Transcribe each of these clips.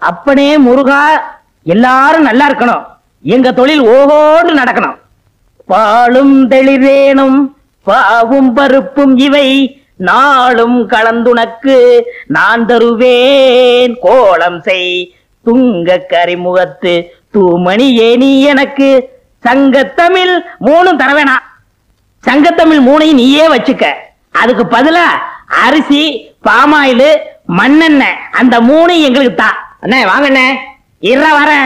அப்பனே முருகா எல்லாரும் நல்லா இருக்கணும் எங்க தொழில் ஓஹோடு நடக்கணும் பாலும் தெளிவேனும் பாவும் பருப்பும் இவை நாளும் கலந்துனக்கு நான் தருவேன் கோலம் செய் துங்க கரிமுகத்து தூமணியே நீ எனக்கு சங்கத்தமிழ் மூணும் தர வேணாம் சங்கத்தமிழ் மூணையும் நீயே வச்சுக்க அதுக்கு பதிலா அரிசி பாமாயில் மண்ணெண்ணெய் அந்த மூணையும் எங்களுக்கு தா அண்ணே வாங்க அண்ணே இற வரேன்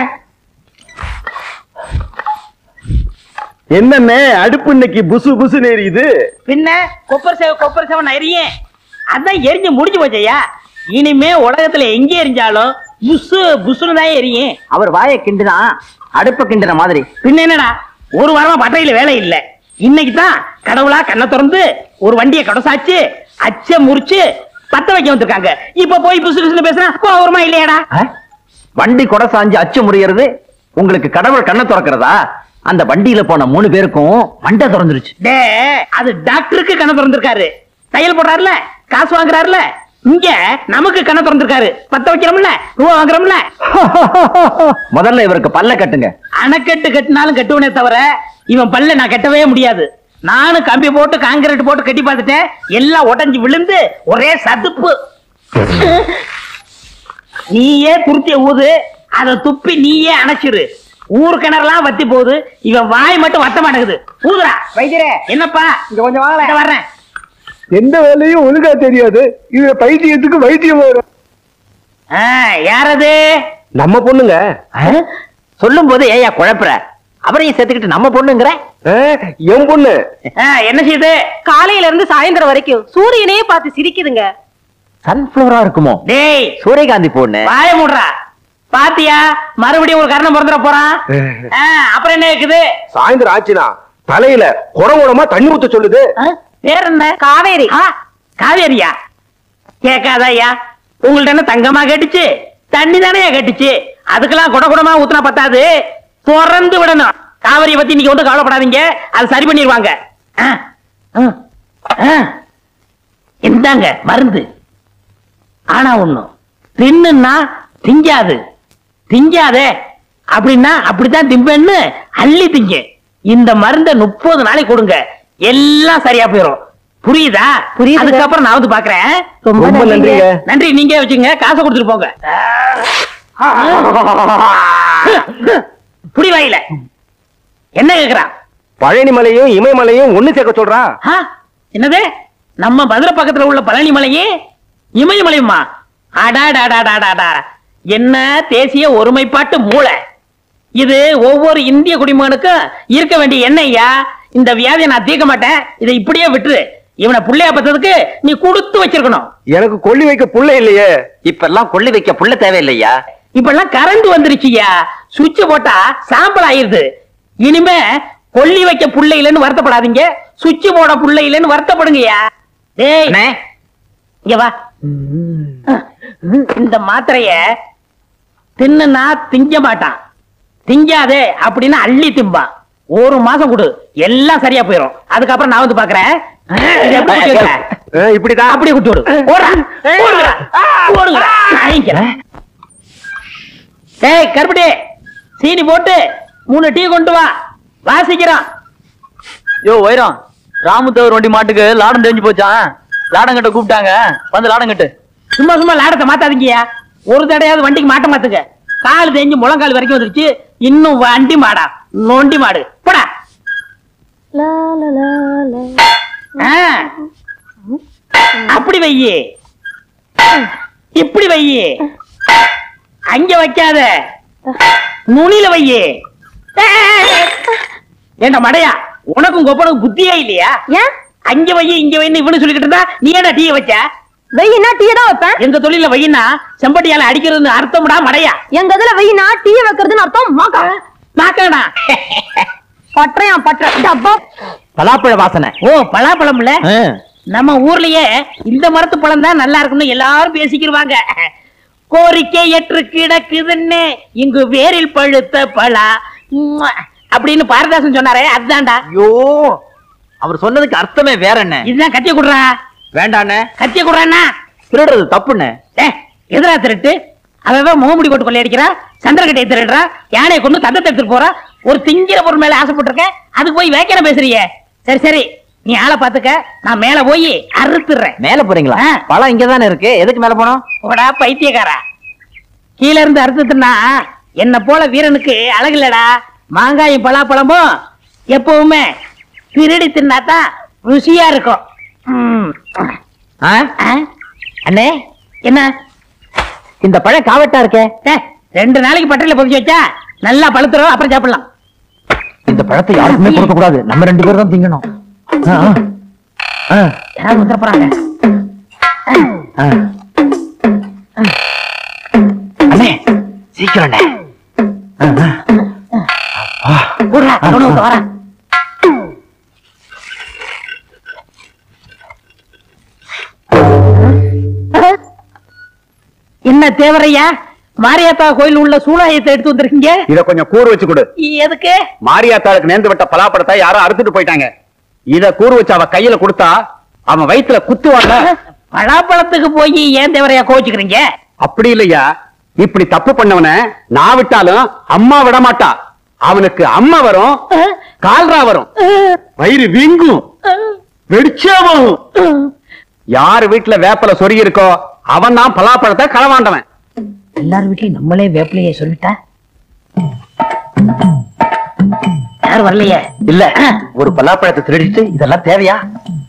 என்னண்ணே அடுப்பு இன்னைக்கு புசு புசுன்னு எரியுது பின்ன கொப்பர் சேவ கொப்பர் சேவன் எரியும் அதான் எரிஞ்சு முடிஞ்சு போச்சையா இனிமே உலகத்துல எங்க எரிஞ்சாலும் புசு புசுன்னு தான் எரியும் அவர் வாயை கிண்டுனா அடுப்ப கிண்டுன மாதிரி பின்ன என்னடா ஒரு வாரமா பட்டையில வேலை இல்ல இன்னைக்கு தான் கடவுளா கண்ணை திறந்து ஒரு வண்டியை கடசாச்சு அச்ச முறிச்சு பத்த வைக்க வந்திருக்காங்க இப்ப போய் புசு புசுன்னு பேசுனா கோவரமா இல்லையாடா ஆ? வண்டி கொடை சாஞ்சு அச்சு முறியறது உங்களுக்கு கடவுள் கண்ணை திறக்கிறதா அந்த வண்டியில போன மூணு பேருக்கும் மண்டை திறந்துருச்சு டே அது டாக்டருக்கு கண்ணை திறந்திருக்காரு தையல் போடுறாருல காசு வாங்குறாருல இங்க நமக்கு கண்ணை திறந்திருக்காரு பத்த வைக்கிறோம்ல ரூபா வாங்குறோம்ல முதல்ல இவருக்கு பல்ல கட்டுங்க அணைக்கட்டு கட்டினாலும் கட்டுவனே தவிர இவன் பல்ல நான் கட்டவே முடியாது நானும் கம்பி போட்டு காங்கிரீட் போட்டு கட்டி பார்த்துட்டேன் எல்லாம் உடைஞ்சு விழுந்து ஒரே சதுப்பு நீயே துருத்திய ஊது அதை துப்பி நீயே அணைச்சிரு ஊர் கிணறுலாம் வத்தி போகுது இவன் வாய் மட்டும் வத்த மாட்டேங்குது ஊதுடா வைத்தியரே என்னப்பா இங்க கொஞ்சம் வாங்கல வர்றேன் எந்த வேலையும் ஒழுங்கா தெரியாது இது பைத்தியத்துக்கு வைத்தியம் வரும் ஆ, யாரது நம்ம பொண்ணுங்க சொல்லும் போது ஏயா குழப்புற அவரையும் சேர்த்துக்கிட்டு நம்ம பொண்ணுங்கிற ஆ, என் பொண்ணு ஆ, என்ன செய்யுது காலையில இருந்து சாயந்தரம் வரைக்கும் சூரியனையே பார்த்து சிரிக்குதுங்க சன்ஃபிளவரா இருக்குமோ டேய் சூரியகாந்தி பொண்ணு வாய மூடுறா பாத்தியா மறுபடியும் ஒரு கரணம் பிறந்துட போறான் ஆ, அப்புறம் என்ன இருக்குது சாயந்தரம் ஆச்சுனா தலையில குடங்குடமா தண்ணி ஊத்த சொல்லுது ஆ, பேர் என்ன காவேரி ஆ, காவேரியா கேட்காதா ஐயா உங்கள்ட்ட என்ன தங்கமா கேட்டுச்சு தண்ணி தானே கேட்டுச்சு அதுக்கெல்லாம் குட குடமா ஊத்துனா பத்தாது திறந்து விடணும் காவிரியை பத்தி நீங்க ஒன்றும் கவலைப்படாதீங்க அது சரி பண்ணிடுவாங்க ஆ, ஆ, ஆ. இந்தாங்க மருந்து ஆனா ஒண்ணும் தின்னுன்னா திங்காது திங்காதே அப்படின்னா அப்படித்தான் திம்பேன்னு அள்ளி திங்க இந்த மருந்த முப்பது நாளைக்கு கொடுங்க எல்லாம் சரியா போயிடும் புரியுதா புரியுதுங்க. அதுக்கப்புறம் நான் வந்து பாக்குறேன் ரொம்ப நன்றிங்க நன்றி நீங்க வச்சுங்க காசை கொடுத்துட்டு போங்க புடி வாயில என்ன கேக்குறான் பழனி மலையும் இமயமலையும் ஒண்ணு சேர்க்க சொல்றான் ஆ, என்னது நம்ம மதுரை பக்கத்துல உள்ள பழனி மலையே இமயமலையுமா அடாடாடாடாடாடா என்ன தேசிய ஒருமைப்பாட்டு மூளை இது ஒவ்வொரு இந்திய குடிமகனுக்கும் இருக்க வேண்டிய எண்ணெய்யா இந்த வியாதியை நான் தீர்க்க மாட்டேன் இதை இப்படியே விட்டுரு இவனை புள்ளைய பத்ததுக்கு நீ கொடுத்து வச்சிருக்கணும் எனக்கு கொல்லி வைக்க புள்ள இல்லையே இப்ப எல்லாம் கொள்ளி வைக்க புள்ள தேவையில்லையா இப்பெல்லாம் கரண்ட் வந்துருச்சுயா சுவிட்ச் போட்டா சாம்பல் ஆயிருது இனிமே கொல்லி வைக்க புள்ள இல்லைன்னு வருத்தப்படாதீங்க சுவிட்ச் போட புள்ள இல்லைன்னு வருத்தப்படுங்கய்யா டேய் அண்ணே, இங்க வா இந்த மாத்திரைய தின்னுனா திங்க மாட்டான் திங்காதே அப்படின்னு அள்ளி திம்பான் ஒரு மாசம் கொடு எல்லாம் சரியா போயிடும் அதுக்கப்புறம் நான் வந்து பாக்குறேன் இதை எப்படி குத்தி வைக்கிற? ஆ, இப்படிதான் அப்படியே குட்டி விடு ஓடுறா, ஓடுங்கடா, ஓடுங்கடா. நாயிங்கிறேன். டேய் கருப்பட்டி சீனி போட்டு மூணு டீ கொண்டு வா வாசிக்கிறான் யோ வைரம் ராமுத்தவர் வண்டி மாட்டுக்கு லாடம் தெரிஞ்சு போச்சான் லாடங்கிட்ட கூப்பிட்டாங்க வந்து லாடங்கிட்டு சும்மா சும்மா லாடத்தை மாத்தாதீங்கயா ஒரு தடையாவது வண்டிக்கு மாட்ட மாத்துங்க கால் தேஞ்சு முழங்கால் வரைக்கும் வந்துருச்சு இன்னும் வண்டி மாடா நொண்டி மாடு போடா ஆ. அப்படி வையி இப்படி வையி அங்க வைக்காத நுனியில வையி ஏண்டா மடையா உனக்கும் கொப்பனுக்கு புத்தியே இல்லையா ஏன் அங்க வையி இங்க வைன்னு இவனு சொல்லிக்கிட்டு இருந்தா நீ ஏடா டீ வச்ச வெயினா டீ தான் வைப்பேன் எங்க தொழில வையினா செம்பட்டியால அடிக்கிறதுன்னு அர்த்தம்டா மடையா எங்க இதுல வெயினா டீ வைக்கிறதுன்னு அர்த்தம் மாக்கா நாக்கடா பற்றையா பற்ற டப்பா பலாப்பழ வாசனை ஓ பலாப்பழம்ல நம்ம ஊர்லயே இந்த மரத்து பழம் தான் நல்லா இருக்கும்னு எல்லாரும் பேசிக்கிருவாங்க கோரிக்கை ஏற்று கிடக்குதுன்னு இங்கு வேரில் பழுத்த பலா உம்மா, அப்படின்னு பாரதாசன் சொன்னாரே அதுதான்டா ஐயோ அவர் சொன்னதுக்கு அர்த்தமே வேற என்ன இதுதான் கத்திய குடுறா வேண்டாண்ணே கத்திய குடுறான்னா திருடுறது தப்புண்ணே ஏ எதிரா திருட்டு அவன் முகமுடி போட்டு கொள்ளையடிக்கிறா சந்திரகட்டையை திருடுறா யானையை கொண்டு தந்தத்தை எடுத்துட்டு போறா ஒரு திங்கிற பொருள் மேல ஆசைப்பட்டிருக்கேன் அதுக்கு போய் வேக்கிற பேசுறியே சரி சரி நீ ஆளை பாத்துக்க நான் மேல போய் அறுத்துறேன் மேல போறீங்களா ஆ. பழம் இங்கதானே இருக்கு எதுக்கு மேல போனோம் போடா பைத்தியக்காரா கீழ இருந்து அறுத்துட்டுனா என்ன போல வீரனுக்கு அழகு இல்லடா மாங்காயும் பலாப்பழமும் எப்பவுமே திருடி தின்னாதான் ருசியா இருக்கும் ம். ஆ? ஆ? அண்ணே என்ன இந்த பழம் காவட்டா இருக்கே ஏ, ரெண்டு நாளைக்கு பட்டையில பொதிச்சு வச்சா நல்லா பழுத்துரும் அப்புறம் சாப்பிடலாம் இந்த பழத்தை யாருக்குமே கொடுக்க கூடாது நம்ம ரெண்டு பேரும் தான் திங்கணும் ஆ, ஆ. ஆ, யாராவது வந்துட போறாங்க ஆ. அண்ணே சீக்கிரம் அண்ணே ஆ, ஆ. போடுறா உணவு வரேன் என்ன தேவரையா மாரியாத்தா கோயில் உள்ள சூழாயத்தை எடுத்து வந்திருக்கீங்க இத கொஞ்சம் கூறு வச்சு கொடு எதுக்கு மாரியாத்தாளுக்கு நேர்ந்து விட்ட பலாப்பழத்தை யாரோ அறுத்துட்டு போயிட்டாங்க இத கூறு வச்சு அவ கையில கொடுத்தா அவன் வயித்துல குத்துவாங்க பலாப்பழத்துக்கு போய் ஏன் தேவரையா கோச்சுக்கிறீங்க அப்படி இல்லையா இப்படி தப்பு பண்ணவன நான் விட்டாலும் அம்மா விட மாட்டா அவனுக்கு அம்மா வரும் கால்ரா வரும் வயிறு வீங்கும் வெடிச்சே போகும் யார் வீட்டுல வேப்பல சொருகி இருக்கோ அவன் தான் பலாப்பழத்தை களவாண்டவன் எல்லார் வீட்லயும் நம்மளே வேப்பிலையே சொல்லிட்டா யாரும் வரலையே இல்ல ஒரு பலாப்பழத்தை திருடிட்டு இதெல்லாம் தேவையா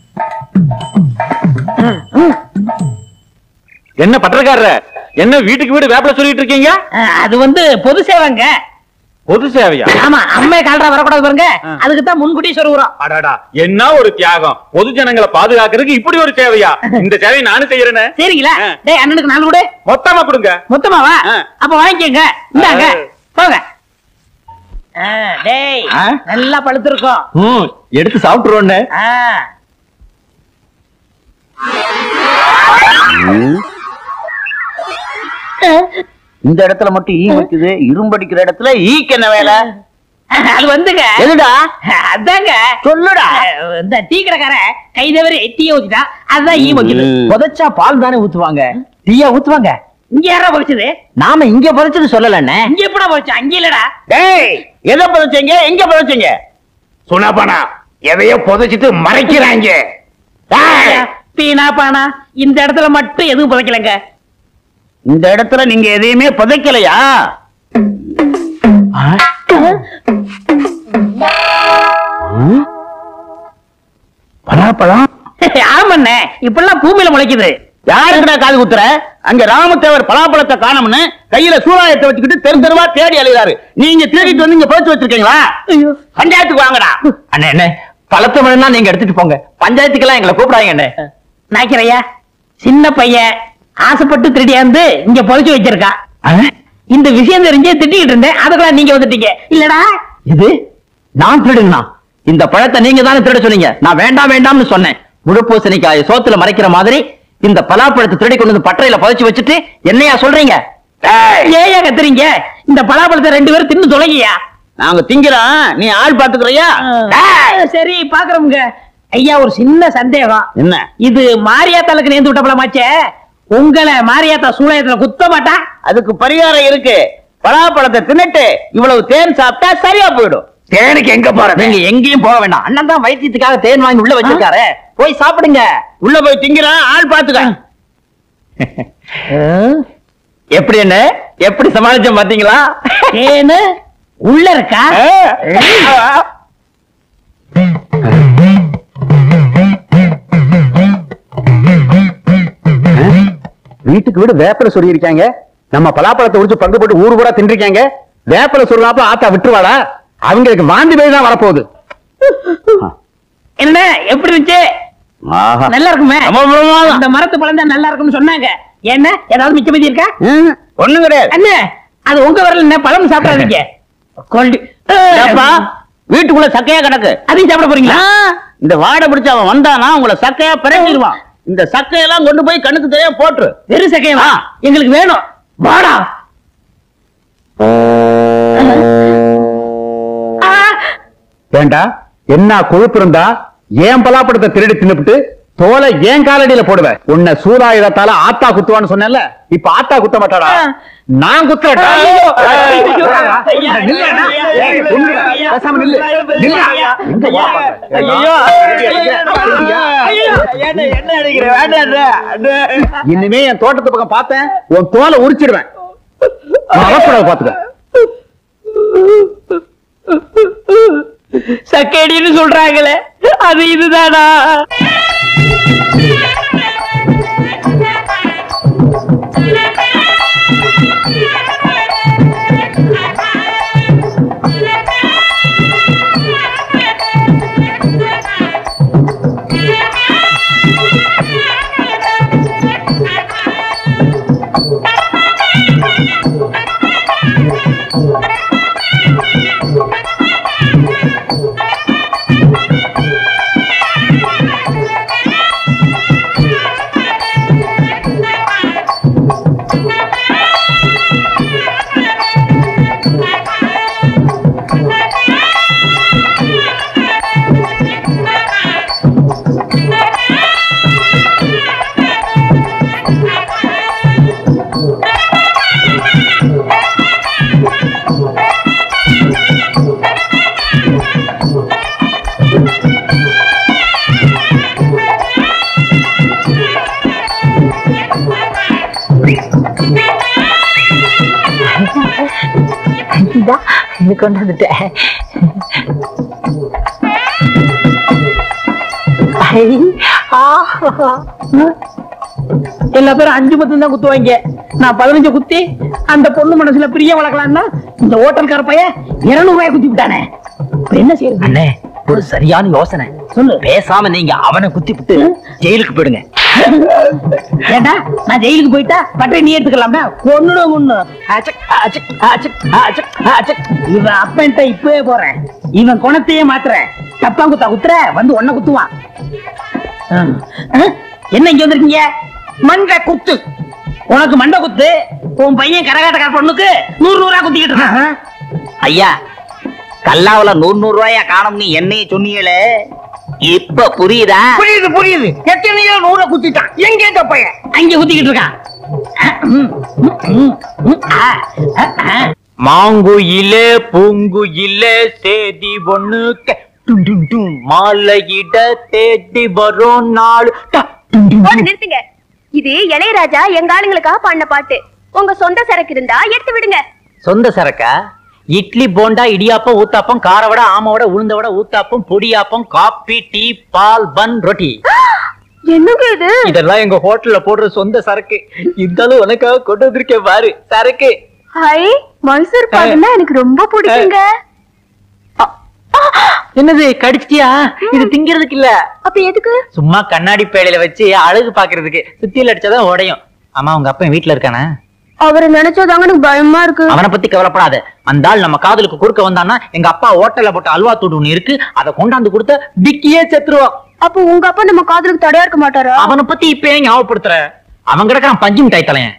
என்ன பட்டக்காரர என்ன வீட்டுக்கு வீடு வேப்பல சொல்லிட்டு இருக்கீங்க அஹ், அது வந்து பொது சேவைங்க பொது சேவையா ஆமா அம்மை கால்ரா வரக்கூடாது பாருங்க அதுக்கு தான் முன்கூட்டி சொல்லுறோம் அடாடா என்ன ஒரு தியாகம் பொது ஜனங்களை பாதுகாக்கிறதுக்கு இப்படி ஒரு சேவையா இந்த சேவையை நானும் செய்யறேனே சரிங்களா ஆ. டேய் அண்ணனுக்கு நாலு கூட மொத்தமா கொடுங்க மொத்தமாவா ஆ. அப்ப வாங்கிக்கங்க இந்தாங்க ஆ. போங்க ஆ, டேய் ஆ? நல்லா பழுத்திருக்கும் ம், எடுத்து சாப்பிட்டுருவோண்ணே ஆ. இந்த இடத்துல மட்டும் ஈ வைக்குது இரும்படிக்கிற இடத்துல ஈக்கு என்ன வேலை அது வந்துங்க எதுடா அதாங்க சொல்லுடா அஹ், இந்த டீ கடைக்காரன் கை தவறி டீயை ஊத்திட்டா அதுதான் ஈ வைக்குது புதைச்சா பால் தானே ஊத்துவாங்க டீயா ஊத்துவாங்க இங்க யாரா பொறிச்சது நாம இங்க புதைச்சது சொல்லலண்ணே இங்க எப்படா பொறிச்சு அங்க இல்லடா டேய் எதை புதைச்சீங்க எங்க புதைச்சீங்க சுனாபானா எதையோ புதைச்சிட்டு மறைக்கிறாங்க பீனா பானா இந்த இடத்துல மட்டும் எதுவும் புதைக்கலங்க இந்த இடத்துல நீங்க எதையுமே புதைக்கலையா பலாப்பழம் ஆமாண்ணே இப்பெல்லாம் பூமியில முளைக்குது யாருக்குடா காது குத்துற அங்க ராமதேவர் பலாப்பழத்தை காணோம்னு கையில சூறாயத்தை வச்சுக்கிட்டு தெரு தெருவா தேடி அலைகிறாரு நீங்க தேடிட்டு வந்து இங்க புதைச்சு வச்சிருக்கீங்களா பஞ்சாயத்துக்கு வாங்கடா அண்ணே அண்ணே பழத்தை வேணும்னா நீங்க எடுத்துட்டு போங்க பஞ்சாயத்துக்கெல்லாம் எங்களை கூப்பிடாங்க அண்ணே நாய்க்கிறையா சின்ன பையன் ஆசைப்பட்டு திருடியாந்து இங்க புதைச்சு வச்சிருக்கான் இந்த விஷயம் தெரிஞ்சு திட்டிக்கிட்டு இருந்தேன் அதுக்கெல்லாம் நீங்க வந்துட்டீங்க இல்லடா இது நான் திருடுங்கண்ணா இந்த பழத்தை நீங்க தானே திருட சொன்னீங்க நான் வேண்டாம் வேண்டாம்னு சொன்னேன் முழுப்பூசணிக்காய சோத்துல மறைக்கிற மாதிரி இந்த பலாப்பழத்தை திருடி கொண்டு வந்து பட்டறையில புதைச்சு வச்சுட்டு என்னையா சொல்றீங்க ஏயா கத்துறீங்க இந்த பலாப்பழத்தை ரெண்டு பேரும் தின்னு தொலைங்கயா நாங்க திங்கிறோம் நீ ஆள் பாத்துக்கிறியா சரி பாக்குறோமுங்க ஐயா ஒரு சின்ன சந்தேகம் என்ன இது மாரியாத்தாளுக்கு நேர்ந்து விட்ட பழமாச்சே உங்களை மாரியாத்தா சூளையத்துல குத்த மாட்டா அதுக்கு பரிகாரம் இருக்கு பலாப்பழத்தை தின்னுட்டு இவ்வளவு தேன் சாப்பிட்டா சரியா போயிடும் தேனுக்கு எங்க போறது நீங்க எங்கேயும் போக வேண்டாம் அண்ணன் தான் வைத்தியத்துக்காக தேன் வாங்கி உள்ள வச்சிருக்காரு போய் சாப்பிடுங்க உள்ள போய் திங்கிறான் ஆள் பாத்துக்க எப்படி என்ன எப்படி சமாளிச்சோம் பாத்தீங்களா ஏன்னு உள்ள இருக்கா வீட்டுக்கு வீடு வேப்பல சொல்லி இருக்காங்க நம்ம பலாப்பழத்தை உரிச்சு பங்கு போட்டு ஊரு பூரா தின்றிருக்காங்க வேப்பல சொல்லாப்ப ஆத்தா விட்டுருவாடா அவங்களுக்கு வாந்தி பேய் தான் வரப்போகுது என்ன எப்படி இருந்துச்சு ஆஹா. நல்லா இருக்குமே ரொம்ப பிரமாதம். அந்த மரத்து பழம் தான் நல்லா இருக்கும்னு சொன்னாங்க என்ன ஏதாவது மிச்சம் மீதி இருக்கா ம், ஒண்ணும் கிடையாது அண்ணே அது உங்க வரல என்ன பழம் சாப்பிடாதீங்க கொண்டு ஏப்பா, வீட்டுக்குள்ள சக்கையா கிடக்கு அதையும் சாப்பிட போறீங்களா இந்த வாடை பிடிச்ச அவன் வந்தானா உங்களை சக்கையா பிறங்கிடுவான் இந்த சக்கையெல்லாம் கொண்டு போய் கண்ணுக்கு தெரியா போட்டுரு வெறும் சக்கையவா ஆ. எங்களுக்கு வேணும் வாடா ஆ, ஏண்டா என்ன கொழுப்பு இருந்தா ஏன் பலாப்பழத்தை திருடி தின்னுபிட்டு தோலை ஏன் காலடியில போடுவ உன்னை சூதாயுதத்தால ஆத்தா குத்துவான்னு சொன்னேன்ல இப்ப ஆத்தா குத்த மாட்டாடா நான் குத்துறேன்டா. ஐயா, நில்லுடா. ஏய், நில்லுடா. பேசாம நில்லு. நில்லுடா. எங்க வா பாக்குற? ஐயோ. என்ன அடிக்கிற வேண்டாம் இனிமே என் தோட்டத்து பக்கம் பார்த்தேன் உன் தோலை உரிச்சிடுவேன் வரக்கூடாது பாத்துக்க சக்கேடின்னு சொல்றாங்களே அது இதுதானா கொண்டு வந்துட்டேன் எல்லா பேரும் அஞ்சு பத்து தான் குத்துவாங்க நான் பதினஞ்சு குத்தி அந்த பொண்ணு மனசுல பிரிய வளர்க்கலாம்னா இந்த ஹோட்டல்கார பையன் இருநூறு ரூபாய் குத்தி விட்டானே இப்ப என்ன செய்யறது அண்ணே ஒரு சரியான யோசனை சொல்லு பேசாம நீங்க அவனை குத்தி விட்டு ஜெயிலுக்கு போயிடுங்க ஏண்டா நான் ஜெயிலுக்கு போயிட்டா பட்டை நீ எடுத்துக்கலாம்டா ஒண்ணுட ஒண்ணு ஆச்சக், ஆச்சக், ஆச்சக், ஆச்சக், ஆச்சக். இவன் அப்பன்ட்ட இப்பவே போறேன் இவன் குணத்தையே மாத்துறேன் தப்பா குத்தா குத்துற வந்து ஒன்ன குத்துவான் ஆ. ஆ? என்ன இங்க வந்திருக்கீங்க மண்டை குத்து உனக்கு மண்டை குத்து உன் பையன் கரகாட்டக்கார பொண்ணுக்கு நூறு நூறா குத்திக்கிட்டு இருக்கான் ஐயா கல்லாவுல நூறு நூறு ரூபாயா காணும் நீ என்னைய சொன்னீங்களே இப்ப புரியுதா புரியுது புரியுது எத்தனையோ நூற குத்திட்டான் எங்க இந்த பையன் அங்க குத்திக்கிட்டு இருக்கான் ம், ம், ம், ம், ஆ, ஆ, ஆ. மாங்குயிலே பூங்குயிலே சேதி ஒண்ணு கே- டும் டும் டும் மாலையிட தேடி வரும் நாள் டா, டும் டும் போது டும். நிறுத்துங்க இது இளையராஜா எங்க ஆளுங்களுக்காக பாடின பாட்டு உங்க சொந்த சரக்கு இருந்தா எடுத்து விடுங்க சொந்த சரக்கா இட்லி போண்டா இடியாப்பம் ஊத்தாப்பம் காரவடை ஆமவடை உளுந்தவடை ஊத்தாப்பம் பொடியாப்பம் காப்பி டீ பால் பன் ரொட்டி என்னங்க இது இதெல்லாம் எங்க ஹோட்டல்ல போடுற சொந்த சரக்கு இருந்தாலும் உனக்காக கொண்டு வந்திருக்கேன் பாரு சரக்கு ஹை மைசூர் பாக்குன்னா எனக்கு ரொம்ப பிடிக்குங்க என்னது கடிச்சிட்டியா இது திங்கிறதுக்கு இல்ல அப்ப எதுக்கு சும்மா கண்ணாடி பேழையில வச்சு அழகு பாக்குறதுக்கு சுத்தியில அடிச்சாதான் உடையும் ஆமா உங்க அப்பா வீட்டுல இருக்கானே அவரை நினைச்சதாங்க எனக்கு பயமா இருக்கு அவனை பத்தி கவலைப்படாத அந்த ஆள் நம்ம காதலுக்கு குறுக்க வந்தான்னா எங்க அப்பா ஹோட்டல்ல போட்ட அல்வா தூடு ஒண்ணு இருக்கு அதை கொண்டாந்து கொடுத்த டிக்கியே செத்துருவான் அப்ப உங்க அப்பா நம்ம காதலுக்கு தடையா இருக்க மாட்டாரா அவனை பத்தி இப்ப ஏன் ஞாபகப்படுத்துற அவன் கிடக்கான் பஞ்சு மிட்டாய் தலையன்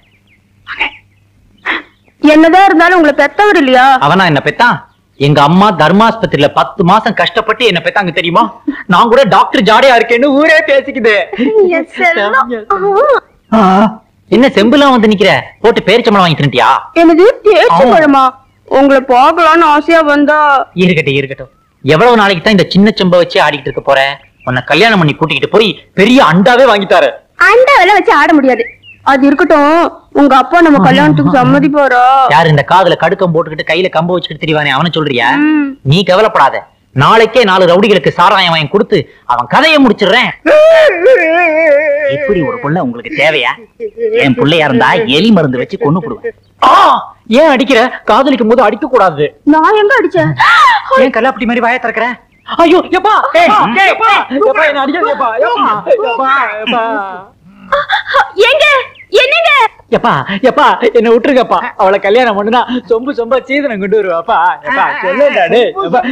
என்னதான் இருந்தாலும் உங்களை பெத்தவர் இல்லையா அவனா என்ன பெத்தான் எங்க அம்மா தர்மாஸ்பத்திரியில பத்து மாசம் கஷ்டப்பட்டு என்ன பெத்தாங்க தெரியுமா நான் கூட டாக்டர் ஜாடையா இருக்கேன்னு ஊரே பேசிக்குது என் செல்லம். ஆ, என்ன செம்புலாம் வந்து நிக்கிற போட்டு பேரிச்சம்பளம் வாங்கி தின்ட்டியா என்னது பேச்சு பழமா உங்களை பார்க்கலாம்னு ஆசையா வந்தா இருக்கட்டும் இருக்கட்டும் எவ்வளவு நாளைக்கு தான் இந்த சின்ன செம்ப வச்சு ஆடிக்கிட்டு இருக்க போற உன்னை கல்யாணம் பண்ணி கூட்டிக்கிட்டு போய் பெரிய அண்டாவே வாங்கித்தாரு அந்த வேலை வச்சு ஆட முடியாது அது இருக்கட்டும் உங்க அப்பா நம்ம கல்யாணத்துக்கு சம்மதிப்பாரா யாரு இந்த காதுல கடுக்கம் போட்டுக்கிட்டு கையில கம்ப வச்சுக்கிட்டு தெரியவானே அவனை சொல்றியா ம். நீ கவலைப்படாத நாளைக்கே நாலு ரவுடிகளுக்கு சாராயம் வாங்கி கொடுத்து அவன் கதையை முடிச்சிடுறேன் எப்படி ஒரு புள்ள உங்களுக்கு தேவையா என் புள்ளையா இருந்தா எலி மருந்து வச்சு கொண்டு போடுவேன் ஆ, ஏன் அடிக்கிற காதலிக்கும் போது அடிக்க கூடாது நான் எங்க அடிச்சேன் ஏன் கல்லாப்பட்டி மாதிரி வாய திறக்கிற ஐயோ எப்பா ஏய், எப்பா, ஏய், எப்பா, ஏய், எப்பா, என்ன அடிக்காதீங்கப்பா, எப்பா, எப்பா, எப்பா. எங்க என்னங்க எப்பா எப்பா என்ன விட்டுருங்கப்பா அவளை கல்யாணம் பண்ணுனா சொம்பு சொம்பா சீதனம் கொண்டு வருவாப்பா எப்பா சொல்லுடா டேய் எப்பா.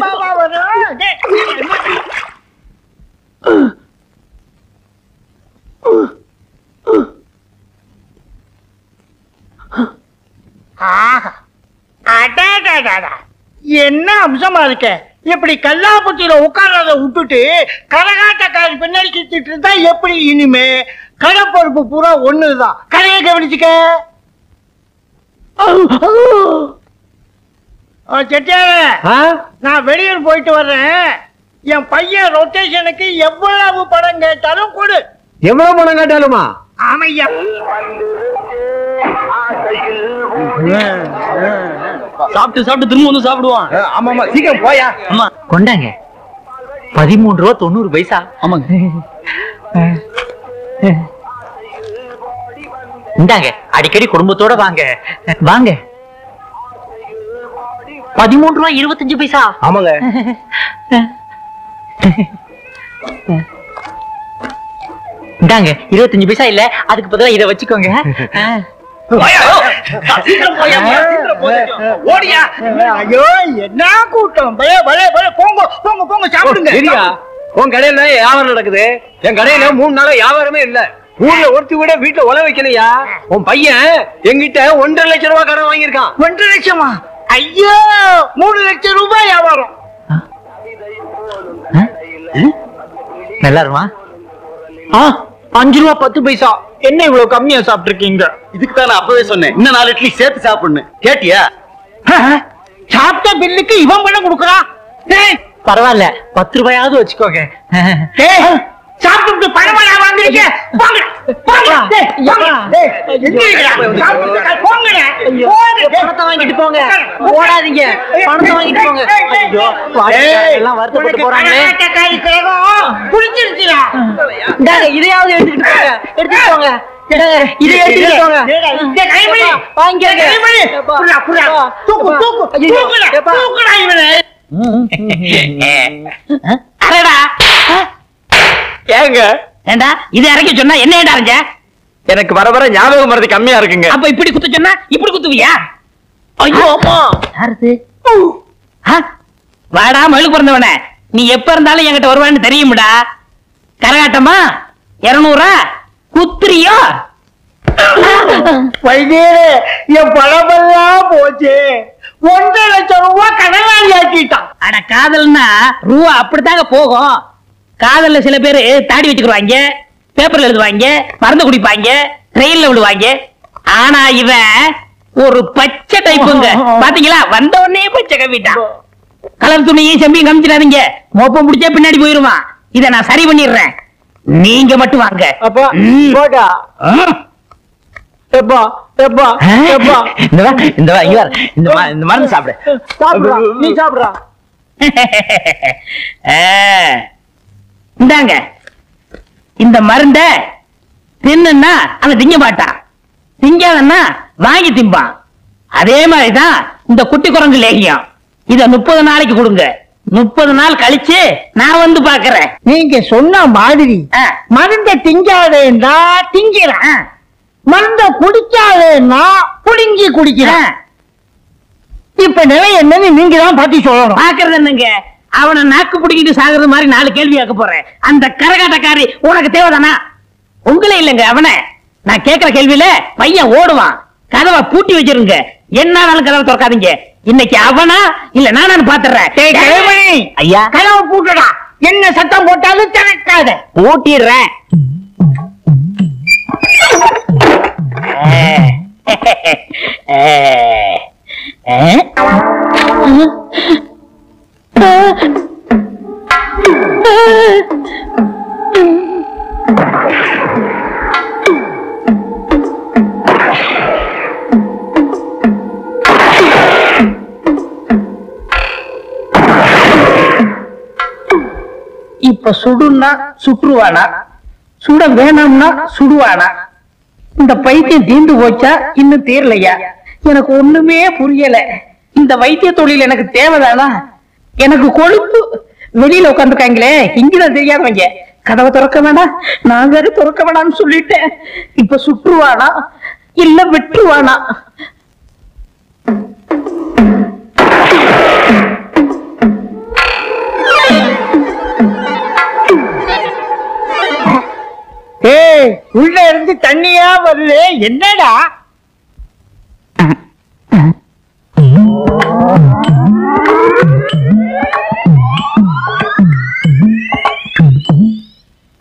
அடாடாடாடா. என்ன அம்சமா இருக்க இப்படி கல்லாப்பட்டியில உட்கார்றத விட்டுட்டு கரகாட்டக்காரி பின்னாடி சுத்திட்டு இருந்தா எப்படி இனிமே கடை பொறுப்பு பூரா ஒண்ணுதான் கடையை கவனிச்சுக்க ஆ, செட்டியார நான் வெளியூர் போயிட்டு வர்றேன் என் பையன் ரொட்டேஷனுக்கு எவ்வளவு படம் கேட்டாலும் கொடு எவ்வளவு பணம் கேட்டாலுமா ஆமையா சாப்பிட்டு சாப்பிட்டு திரும்ப வந்து சாப்பிடுவான் ஆமா ஆமா சீக்கிரம் போயா அம்மா கொண்டாங்க பதிமூணு ரூபா தொண்ணூறு பைசா ஆமாங்க இந்தாங்க அடிக்கடி குடும்பத்தோட வாங்க வாங்க பதிமூணு ரூபா இருபத்தஞ்சு பைசா ஆமாங்க இந்தாங்க இருபத்தஞ்சு பைசா இல்ல அதுக்கு பதிலா இதை வச்சுக்கோங்க ஓடியா ஐயோ என்ன கூட்டம் பய பய பய போங்க போங்க போங்க சாப்பிடுங்க சரியா உன் கடையில வியாபாரம் நடக்குது என் கடையில மூணு நாளா வியாபாரமே இல்ல ஊர்ல ஒருத்தி விட வீட்டுல உழ வைக்கலையா உன் பையன் என்கிட்ட ஒன்றரை லட்சம் ரூபாய் கடன் வாங்கியிருக்கான் ஒன்றரை லட்சமா ஐயோ மூணு லட்சம் ரூபாய் வியாபாரம் நல்லா இருமா ஆ அஞ்சு ரூபா பத்து பைசா என்ன இவ்வளவு கம்மியா சாப்பிட்டு இருக்கீங்க இதுக்கு தான் நான் அப்பவே சொன்னேன் இன்னும் நாலு இட்லி சேர்த்து சாப்பிடணும் கேட்டியா சாப்பிட்ட பில்லுக்கு இவன் பணம் கொடுக்கறான் டேய், பரவாயில்ல பத்து ரூபாயாவது வச்சுக்கோங்க டேய், சாப்பிட்டு பணமா நான் வாங்குறீங்க போங்க போங்க டேய், போங்க. டேய், எந்திரிங்கடா. சாப்பிட்டு போங்கடா. போங்க. பணத்தை வாங்கிட்டு போங்க ஓடாதீங்க பணத்தை வாங்கிட்டு போங்க ஐயோ வாடிக்கையாளர்கள் எல்லாம் வருத்தப்பட்டு போறாங்களே கர்நாடகாரி கிரகம் புடிச்சிருச்சுடா. இந்தாங்க இதையாவது எடுத்துக்கிட்டு போங்க எடுத்துட்டு போங்க இந்தாங்க, இதை எடுத்துட்டு போங்க டேய், இந்த கைமணி. வாங்கிக்கங்க. இந்த கைமணி. எப்பா. புர்ரா, புர்ரா. தூக்கு, தூக்கு, ஐயோ, தூக்குடா, எப்பா. தூக்குடா இவனை. அரடா ஏங்க ஏண்டா இது இறக்கி சொன்னா என்ன ஏண்டா அரைஞ்ச எனக்கு வர வர ஞாபகம் மறதி கம்மியா இருக்குங்க அப்ப இப்படி குத்த சொன்னா இப்படி குத்துவியா ஐயோ அம்மா யாருது ஆ? வாடா மழுக்கு பிறந்தவனே நீ எப்ப இருந்தாலும் என்கிட்ட வருவான்னு தெரியும்டா கரகாட்டமா இருநூறா குத்துறியோ வைத்தியரே, என் பணமெல்லாம் போச்சு ஒன்றரை லட்சம் ரூபாய் கடனாளி ஆக்கிட்டான் அட காதல்னா ரூபா அப்படித்தாங்க போகும் காதல்ல சில பேரு தாடி வச்சுக்குவாங்க பேப்பர்ல எழுதுவாங்க மருந்து குடிப்பாங்க ட்ரெயின்ல விடுவாங்க ஆனா இவன் ஒரு பச்சை டைப்புங்க பாத்தீங்களா வந்த உடனே பச்சை கவிட்டான் கலர் துணியும் செம்பியும் காமிச்சிடாதீங்க மோப்பம் பிடிச்சா பின்னாடி போயிருவான் இத நான் சரி பண்ணிடுறேன் நீங்க மட்டும் வாங்க அப்பா ம். போடா ம். எப்பா எப்பா எப்பா இந்த வா இந்த வா இங்க வா. இந்த மா- இந்த மருந்து சாப்பிடு சாப்பிடுறா நீ சாப்பிடுறா ஆ. இந்தாங்க இந்த மருந்த தின்னுன்னா அவன் திங்க மாட்டான் திங்காதன்னா வாங்கி திம்பான் அதே மாதிரிதான் இந்த குட்டி குரங்கு லேகியம் இத முப்பது நாளைக்கு கொடுங்க முப்பது நாள் கழிச்சு நான் வந்து பாக்குறேன் நீங்க சொன்ன மாதிரி ஆ. மருந்த திங்காதேன்னா திங்கிறேன் மருந்த குடிக்காதேன்னா புடுங்கி குடிக்கிறேன் இப்ப நிலை என்னன்னு நீங்க தான் பத்தி சொல்லணும் பாக்குறது என்னங்க அவனை நாக்கு பிடிக்கிட்டு சாகுறது மாதிரி நாலு கேள்வி கேட்க போறேன் அந்த கரகாட்டக்காரி உனக்கு தேவைதானா உங்களே இல்லைங்க அவனை நான் கேக்குற கேள்வியில பையன் ஓடுவான் கதவை பூட்டி வச்சிருங்க என்னாலும் கதவை திறக்காதீங்க இன்னைக்கு அவனா இல்ல நானான்னு பாத்துறேன் கிழமணி ஐயா கதவை பூட்டடா என்ன சத்தம் போட்டாலும் திறக்காத பூட்டிடுறேன் இப்ப சுடுன்னா சுற்றுவானா சுட வேணாம்னா சுடுவானா இந்த பைத்தியம் தீந்து போச்சா இன்னும் தீரலையா எனக்கு ஒண்ணுமே புரியல இந்த வைத்திய தொழில் எனக்கு தேவைதானா எனக்கு கொழுப்பு வெளியில உட்காந்துருக்காங்களே இங்கதான் தெரியாதவங்க கதவை திறக்க வேணாம் நான் வேற திறக்க வேணாம்னு சொல்லிட்டேன் இப்ப சுற்றுவானா இல்ல விட்டுருவானா ஏய் உள்ள இருந்து தண்ணியா வருது என்னடா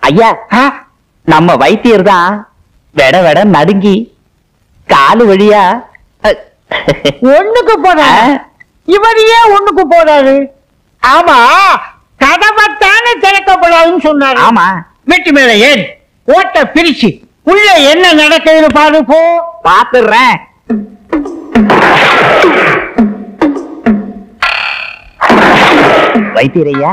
ஐயா நம்ம வைத்தியர் தான் வெட வெட நடுங்கி காலு வழியா ஒண்ணுக்கு போறாரு இவர் ஏன் ஒண்ணுக்கு போறாரு ஆமா கதவைத்தானே திறக்கப்படாதுன்னு சொன்னாரு ஆமா வீட்டு மேல ஏன் ஓட்ட பிரிச்சு உள்ள என்ன நடக்குதுன்னு பாரு போ பாத்துடுறேன் வைத்தியர் ஐயா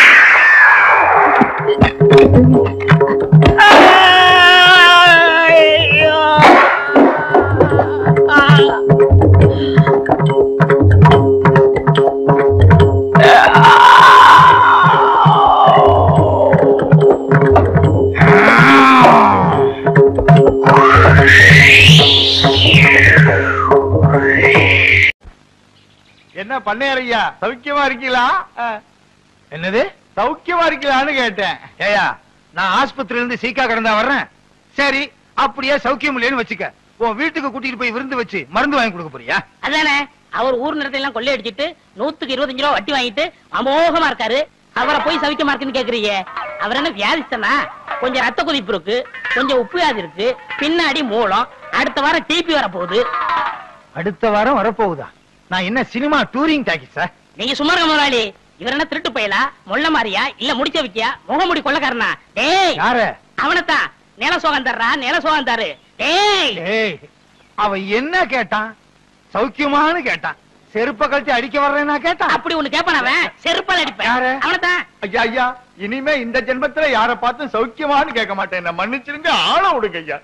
என்ன பண்ணையார் ஐயா சௌக்கியமா இருக்கீங்களா அஹ், என்னது சௌக்கியமா இருக்கீங்களான்னு கேட்டேன் ஏயா நான் ஆஸ்பத்திரியில இருந்து சீக்கா கிடந்தா வர்றேன் சரி அப்படியே சௌக்கியம் இல்லைன்னு வச்சுக்க உன் வீட்டுக்கு கூட்டிட்டு போய் விருந்து வச்சு மருந்து வாங்கி கொடுக்க போறியா அதானே அவர் ஊர் நிறத்தை எல்லாம் கொள்ளையடிச்சிட்டு நூத்துக்கு இருபத்தஞ்சு ரூபா வட்டி வாங்கிட்டு அமோகமா இருக்காரு அவரை போய் சவிக்கமா இருக்குன்னு கேக்குறீங்க அவர் என்ன வியாதிஸ்தனா கொஞ்சம் ரத்த கொதிப்பு இருக்கு கொஞ்சம் உப்பு வியாதி இருக்கு பின்னாடி மூலம் அடுத்த வாரம் டிபி வர போகுது அடுத்த வாரம் வரப்போகுதா நான் என்ன சினிமா டூரிங் டாக்கி சார் நீங்க சும்மா இருங்க முதலாளி இவர் என்ன திருட்டு பயலா மொள்ள மாறியா இல்ல முடிச்ச வைக்கியா முகமுடி கொள்ளக்காரனா டேய் யார அவனத்தான் நில சோகம் தர்றா நில சோகம் தரு டேய் ஏய் அவன் என்ன கேட்டான் சௌக்கியமான்னு கேட்டான் செருப்ப கழிச்சு அடிக்க வர்றேன்னா கேட்டான் அப்படி ஒண்ணு கேப்பான் அவன் செருப்பால் அடிப்பேன் யாரு? அவனத்தான் ஐயா ஐயா இனிமே இந்த ஜென்மத்துல யார பார்த்து சௌக்கியமான்னு கேட்க மாட்டேன் என்ன மன்னிச்சிருங்க ஆள விடுங்க ஐயா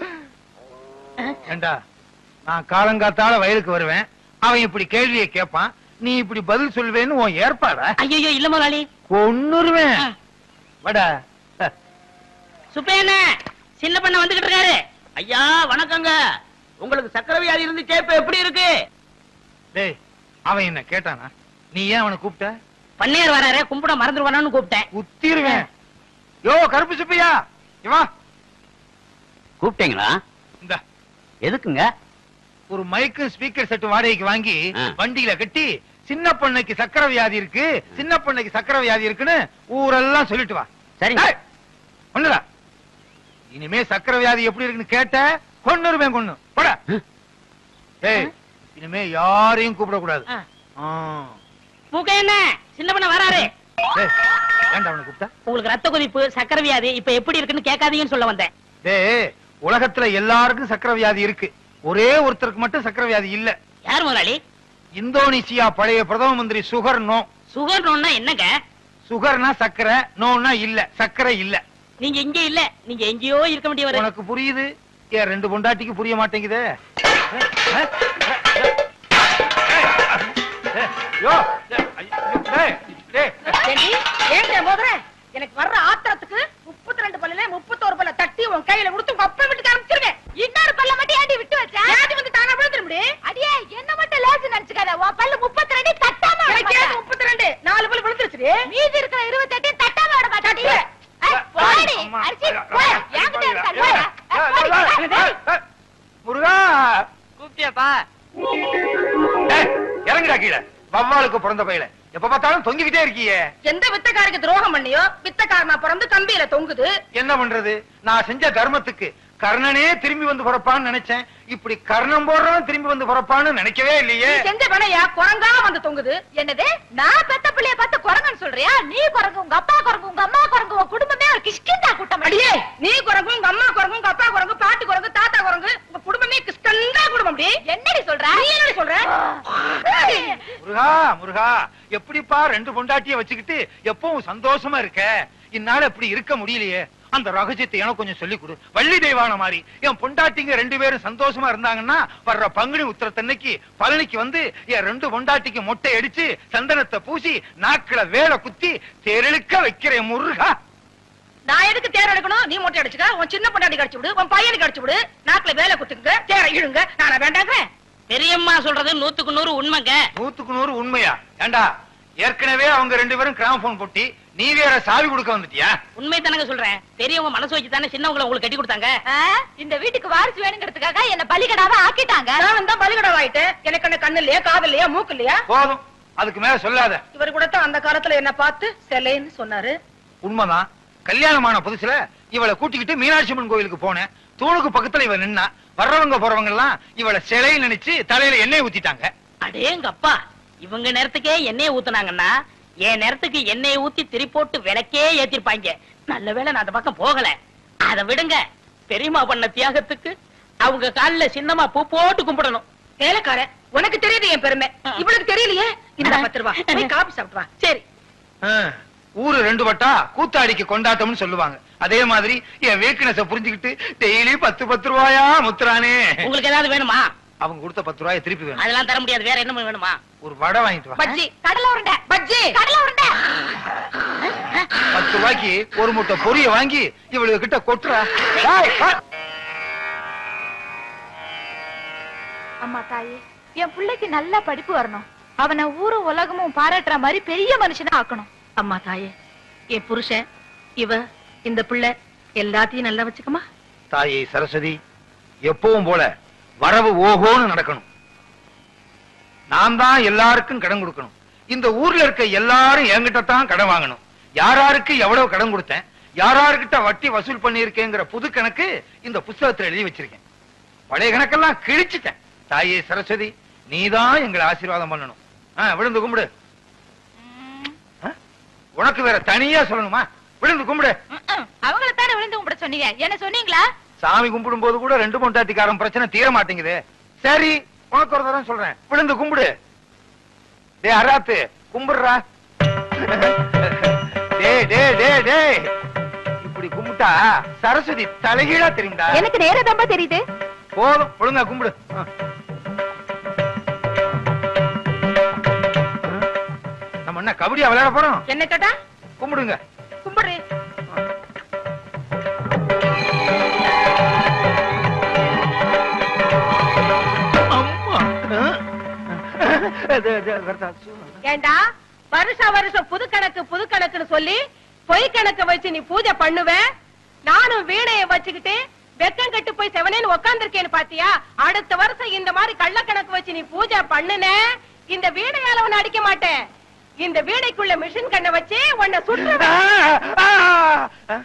ஏண்டா நான் காலங்காத்தால வயலுக்கு வருவேன் அவன் இப்படி கேள்வியை கேட்பான் நீ இப்படி பதில் சொல்வேன்னு உன் ஏற்பாடா ஐயோ இல்ல முதலாளி கொன்னுருவேன் வடா சுப்பையண்ண சின்ன பண்ண வந்துகிட்டு இருக்காரு ஐயா வணக்கங்க உங்களுக்கு சக்கரை வியாதி இருந்துச்சே இப்ப எப்படி இருக்கு டேய் அவன் என்ன கேட்டானா நீ ஏன் அவனை கூப்பிட்ட பன்னீர் வராரு கும்பிட மறந்துடுவானு கூப்பிட்டேன் உத்திருவேன் யோ கருப்பு சுப்பையா இவா கூப்பிட்டீங்களா இந்த எதுக்குங்க ஒரு மைக்கு ஸ்பீக்கர் செட் வாடகைக்கு வாங்கி ஆ. வண்டியில கட்டி சின்ன பொண்ணுக்கு சக்கரை வியாதி இருக்கு சின்ன பொண்ணுக்கு சக்கரை வியாதி இருக்குன்னு ஊரெல்லாம் சொல்லிட்டு வா சரிங்க. ஏய், ஒண்ணுடா இனிமே சக்கரை வியாதி எப்படி இருக்குன்னு கேட்ட கொன்னுருவேன் கொன்னு போட ஏய் இனிமே யாரையும் கூப்பிட கூடாது ஆ. மூக்க என்ன சின்ன பண்ண வராரு ஏன்டா அவனை கூப்பிட்டா உங்களுக்கு ரத்த கொதிப்பு சக்கரை வியாதி இப்ப எப்படி இருக்குன்னு கேட்காதீங்கன்னு சொல்ல வந்தேன் டேய் உலகத்துல எல்லாருக்கும் சக்கரை வியாதி இருக்கு ஒரே ஒருத்தருக்கு மட்டும் சக்கரை வியாதி இல்ல யார் முதலாளி இந்தோனேசியா பழைய பிரதம மந்திரி சுகர் நோ சுகர் நோன்னா என்னங்க சுகர்னா சக்கரை நோன்னா இல்ல சக்கரை இல்ல நீங்க இங்க இல்ல நீங்க எங்கேயோ இருக்க வேண்டியவர் உனக்கு புரியுது ஏன் ரெண்டு பொண்டாட்டிக்கு புரிய மாட்டேங்குதே யோ, டேய், டேய், ஏங்க மோதுற எனக்கு வர்ற ஆத்திரத்துக்கு முப்பத்தி ரெண்டு பல்லுல முப்பத்தோரு பல்ல தட்டி உன் கையில கொடுத்து உங்க அப்பா வீட்டுக்கு அனுப்பிச்சிருங்க இன்னொரு பல்ல மட்டும் ஏண்டி விட்டு வச்சா ஏண்டி வந்து தானா விழுந்துட முடியும் அடியே என்ன மட்டும் லேசு நினைச்சுக்காத உன் பல்லு முப்பத்தி ரெண்டு தட்டாம எனக்கு ஏன் முப்பத்தி ரெண்டு நாலு பல்லு விழுந்துருச்சு மீதி இருக்கிற இருபத்தி எட்டு தட்டாம விட மாட்டாடி போடி அம்மா. அரிசி போய் என்கிட்ட இருக்கா போய் ஏய், ஏய், ஏய், முருகா கூப்பிட்டியாப்பா ஏய், இறங்குடா கீழே வவ்வாலுக்கு பிறந்த பையல எப்ப பார்த்தாலும் தொங்கிக்கிட்டே இருக்கியே எந்த வித்தக்காரருக்கு துரோகம் பண்ணியோ வித்தக்காரனா பிறந்து கம்பியில தொங்குது என்ன பண்றது நான் செஞ்ச தர்மத்துக்கு கர்ணனே திரும்பி வந்து பிறப்பான்னு நினைச்சேன் இப்படி கர்ணம் போடுறவன் திரும்பி வந்து பிறப்பான்னு நினைக்கவே இல்லையே நீ செஞ்ச பணையா குரங்கா வந்து தொங்குது என்னது நான் பெத்த பிள்ளைய பார்த்து குரங்குன்னு சொல்றியா நீ குரங்கு உங்க அப்பா குரங்கு உங்க அம்மா குரங்கு உங்க குடும்பமே ஒரு கிஷ்கிந்தா கூட்டம் அடியே நீ குரங்கு உங்க அம்மா குரங்கு உங்க அப்பா குரங்கு பாட்டி குரங்கு தாத்தா குரங்கு உங்க குடும்பமே கிஷ்கந்தா குடும்பம் அடி என்னடி சொல்ற நீ என்னடி சொல்ற முருகா முருகா எப்படிப்பா ரெண்டு பொண்டாட்டிய வச்சுக்கிட்டு எப்பவும் சந்தோஷமா இருக்க இந்நாள் இப்படி இருக்க முடியலையே அந்த ரகசியத்தை எனக்கு கொஞ்சம் சொல்லிக் கொடு வள்ளி தெய்வான மாதிரி என் பொண்டாட்டிங்க ரெண்டு பேரும் சந்தோஷமா இருந்தாங்கன்னா வர்ற பங்குனி உத்திரத்தன்னைக்கு பழனிக்கு வந்து என் ரெண்டு பொண்டாட்டிக்கு மொட்டை அடிச்சு சந்தனத்தை பூசி நாக்கில வேலை குத்தி தெருளுக்க வைக்கிறேன் முருகா நான் எதுக்கு தேர் எடுக்கணும் நீ மொட்டை அடிச்சுக்க உன் சின்ன பொண்டாட்டி கடிச்சு விடு உன் பையனுக்கு அடிச்சு விடு நாக்குல வேலை குத்துங்க தேரை இழுங்க நானா வேண்டாங்க பெரியம்மா சொல்றது நூத்துக்கு நூறு உண்மைங்க நூத்துக்கு நூறு உண்மையா ஏண்டா ஏற்கனவே அவங்க ரெண்டு பேரும் கிராமபோன் போட்டி நீ வேற சாவி கொடுக்க வந்துட்டியா உண்மை தானங்க சொல்றேன் பெரியவங்க மனசு வச்சு தானே சின்னவங்களை உங்களுக்கு கட்டி கொடுத்தாங்க இந்த வீட்டுக்கு வாரிசு வேணுங்கிறதுக்காக என்ன பலிகடாவா ஆக்கிட்டாங்க நான் தான் பலிகடா ஆயிட்டேன் எனக்கு என்ன கண்ணு இல்லையா காது இல்லையா மூக்கு இல்லையா போதும் அதுக்கு மேல சொல்லாத இவர் கூட தான் அந்த காலத்துல என்ன பார்த்து செலைன்னு சொன்னாரு உண்மைதான் கல்யாணமான புதுசுல இவளை கூட்டிக்கிட்டு மீனாட்சி அம்மன் கோயிலுக்கு போனேன் தூணுக்கு பக்கத்துல இவ நின்னா வர்றவங்க போறவங்க எல்லாம் இவளை சிலையை நினைச்சு தலையில எண்ணெய் ஊத்திட்டாங்க அடேங்கப்பா இவங்க நேரத்துக்கே எண்ணெய் ஊத்துனாங்கன்னா என் நேரத்துக்கு எண்ணெய் ஊத்தி திரி போட்டு விளக்கே ஏத்திருப்பாங்க நல்ல வேளை நான் அந்த பக்கம் போகல அத விடுங்க பெரியம்மா பண்ண தியாகத்துக்கு அவங்க கால்ல சின்னமா பூ போட்டு கும்பிடணும் வேலைக்கார உனக்கு தெரியுது என் பெருமை இவளுக்கு தெரியலையே இந்த பத்து ரூபா போய் காபி சாப்பிட்டு வா சரி ஆ, ஊரு ரெண்டு வட்டா கூத்தாடிக்கு கொண்டாட்டம்னு சொல்லுவாங்க அதே மாதிரி என் வீக்னஸ புரிஞ்சுக்கிட்டு டெய்லி பத்து பத்து ரூபாயா முத்துறானே உங்களுக்கு ஏதாவது வேணுமா அவங்க கொடுத்த பத்து ரூபாய திருப்பி வேணும் அதெல்லாம் தர முடியாது வேற என்ன வேணுமா ஒரு வடை வாங்கிட்டு வா பஜ்ஜி கடலை உருண்டை பஜ்ஜி கடலை உருண்டை பத்து ரூபாய்க்கு ஒரு முட்டை பொரிய வாங்கி இவளுக்கு கிட்ட கொட்டுறா ஏய், வா. அம்மா தாயே என் பிள்ளைக்கு நல்ல படிப்பு வரணும் அவனை ஊரும் உலகமும் பாராட்டுற மாதிரி பெரிய மனுஷனா ஆக்கணும் அம்மா தாயே என் புருஷன் இவ இந்த பிள்ளை எல்லாத்தையும் நல்லா வச்சுக்கமா தாயே சரஸ்வதி எப்பவும் போல வரவு ஓஹோன்னு நடக்கணும் நான் தான் எல்லாருக்கும் கடன் கொடுக்கணும் இந்த ஊர்ல இருக்க எல்லாரும் என்கிட்ட தான் கடன் வாங்கணும் யாராருக்கு எவ்வளவு கடன் கொடுத்தேன் யாராருக்கிட்ட வட்டி வசூல் பண்ணியிருக்கேங்கிற புது கணக்கு இந்த புஸ்தகத்துல எழுதி வச்சிருக்கேன் பழைய கணக்கெல்லாம் கிழிச்சிட்டேன் தாயே சரஸ்வதி நீதான் எங்களை ஆசீர்வாதம் பண்ணணும் ஆ, விழுந்து கும்பிடு ஆ? உனக்கு வேற தனியா சொல்லணுமா விழுந்து கும்பிடு அவங்கள தானே விழுந்து கும்பிட சொன்னீங்க என்ன சொன்னீங்களா சாமி கும்பிடும் போது கூட ரெண்டு பொண்டாட்டிக்காரன் பிரச்சனை தீர மாட்டேங்குது சரி உனக்கு ஒரு தரம் சொல்றேன் விழுந்து கும்பிடு டே அராத்து கும்பிடுறா டே டே டே டே இப்படி கும்பிட்டா சரஸ்வதி தலைகீழா தெரியும்டா எனக்கு நேரதாம்பா தெரியுது போதும் ஒழுங்கா கும்பிடு ஆ. நம்ம என்ன கபடியா விளையாட போறோம் என்ன கேட்டா கும்பிடுங்க கும்பிடு அம்மா அது, அது, வருதா, சூ- ஏண்டா வருஷா வருஷம் புது கணக்கு புது கணக்குன்னு சொல்லி பொய் கணக்கு வச்சு நீ பூஜை பண்ணுவ நானும் வீணைய வச்சுக்கிட்டு வெக்கம் கட்டு போய் செவனேன்னு உக்காந்துருக்கேன்னு பாத்தியா அடுத்த வருஷம் இந்த மாதிரி கள்ள கணக்கு வச்சு நீ பூஜை பண்ணுன இந்த வீணையால உன்னை அடிக்க மாட்டேன் இந்த வீணைக்குள்ள மிஷின் கண்ணை வச்சு உன்னை சுற்றுவேன் ஆ, ஆ,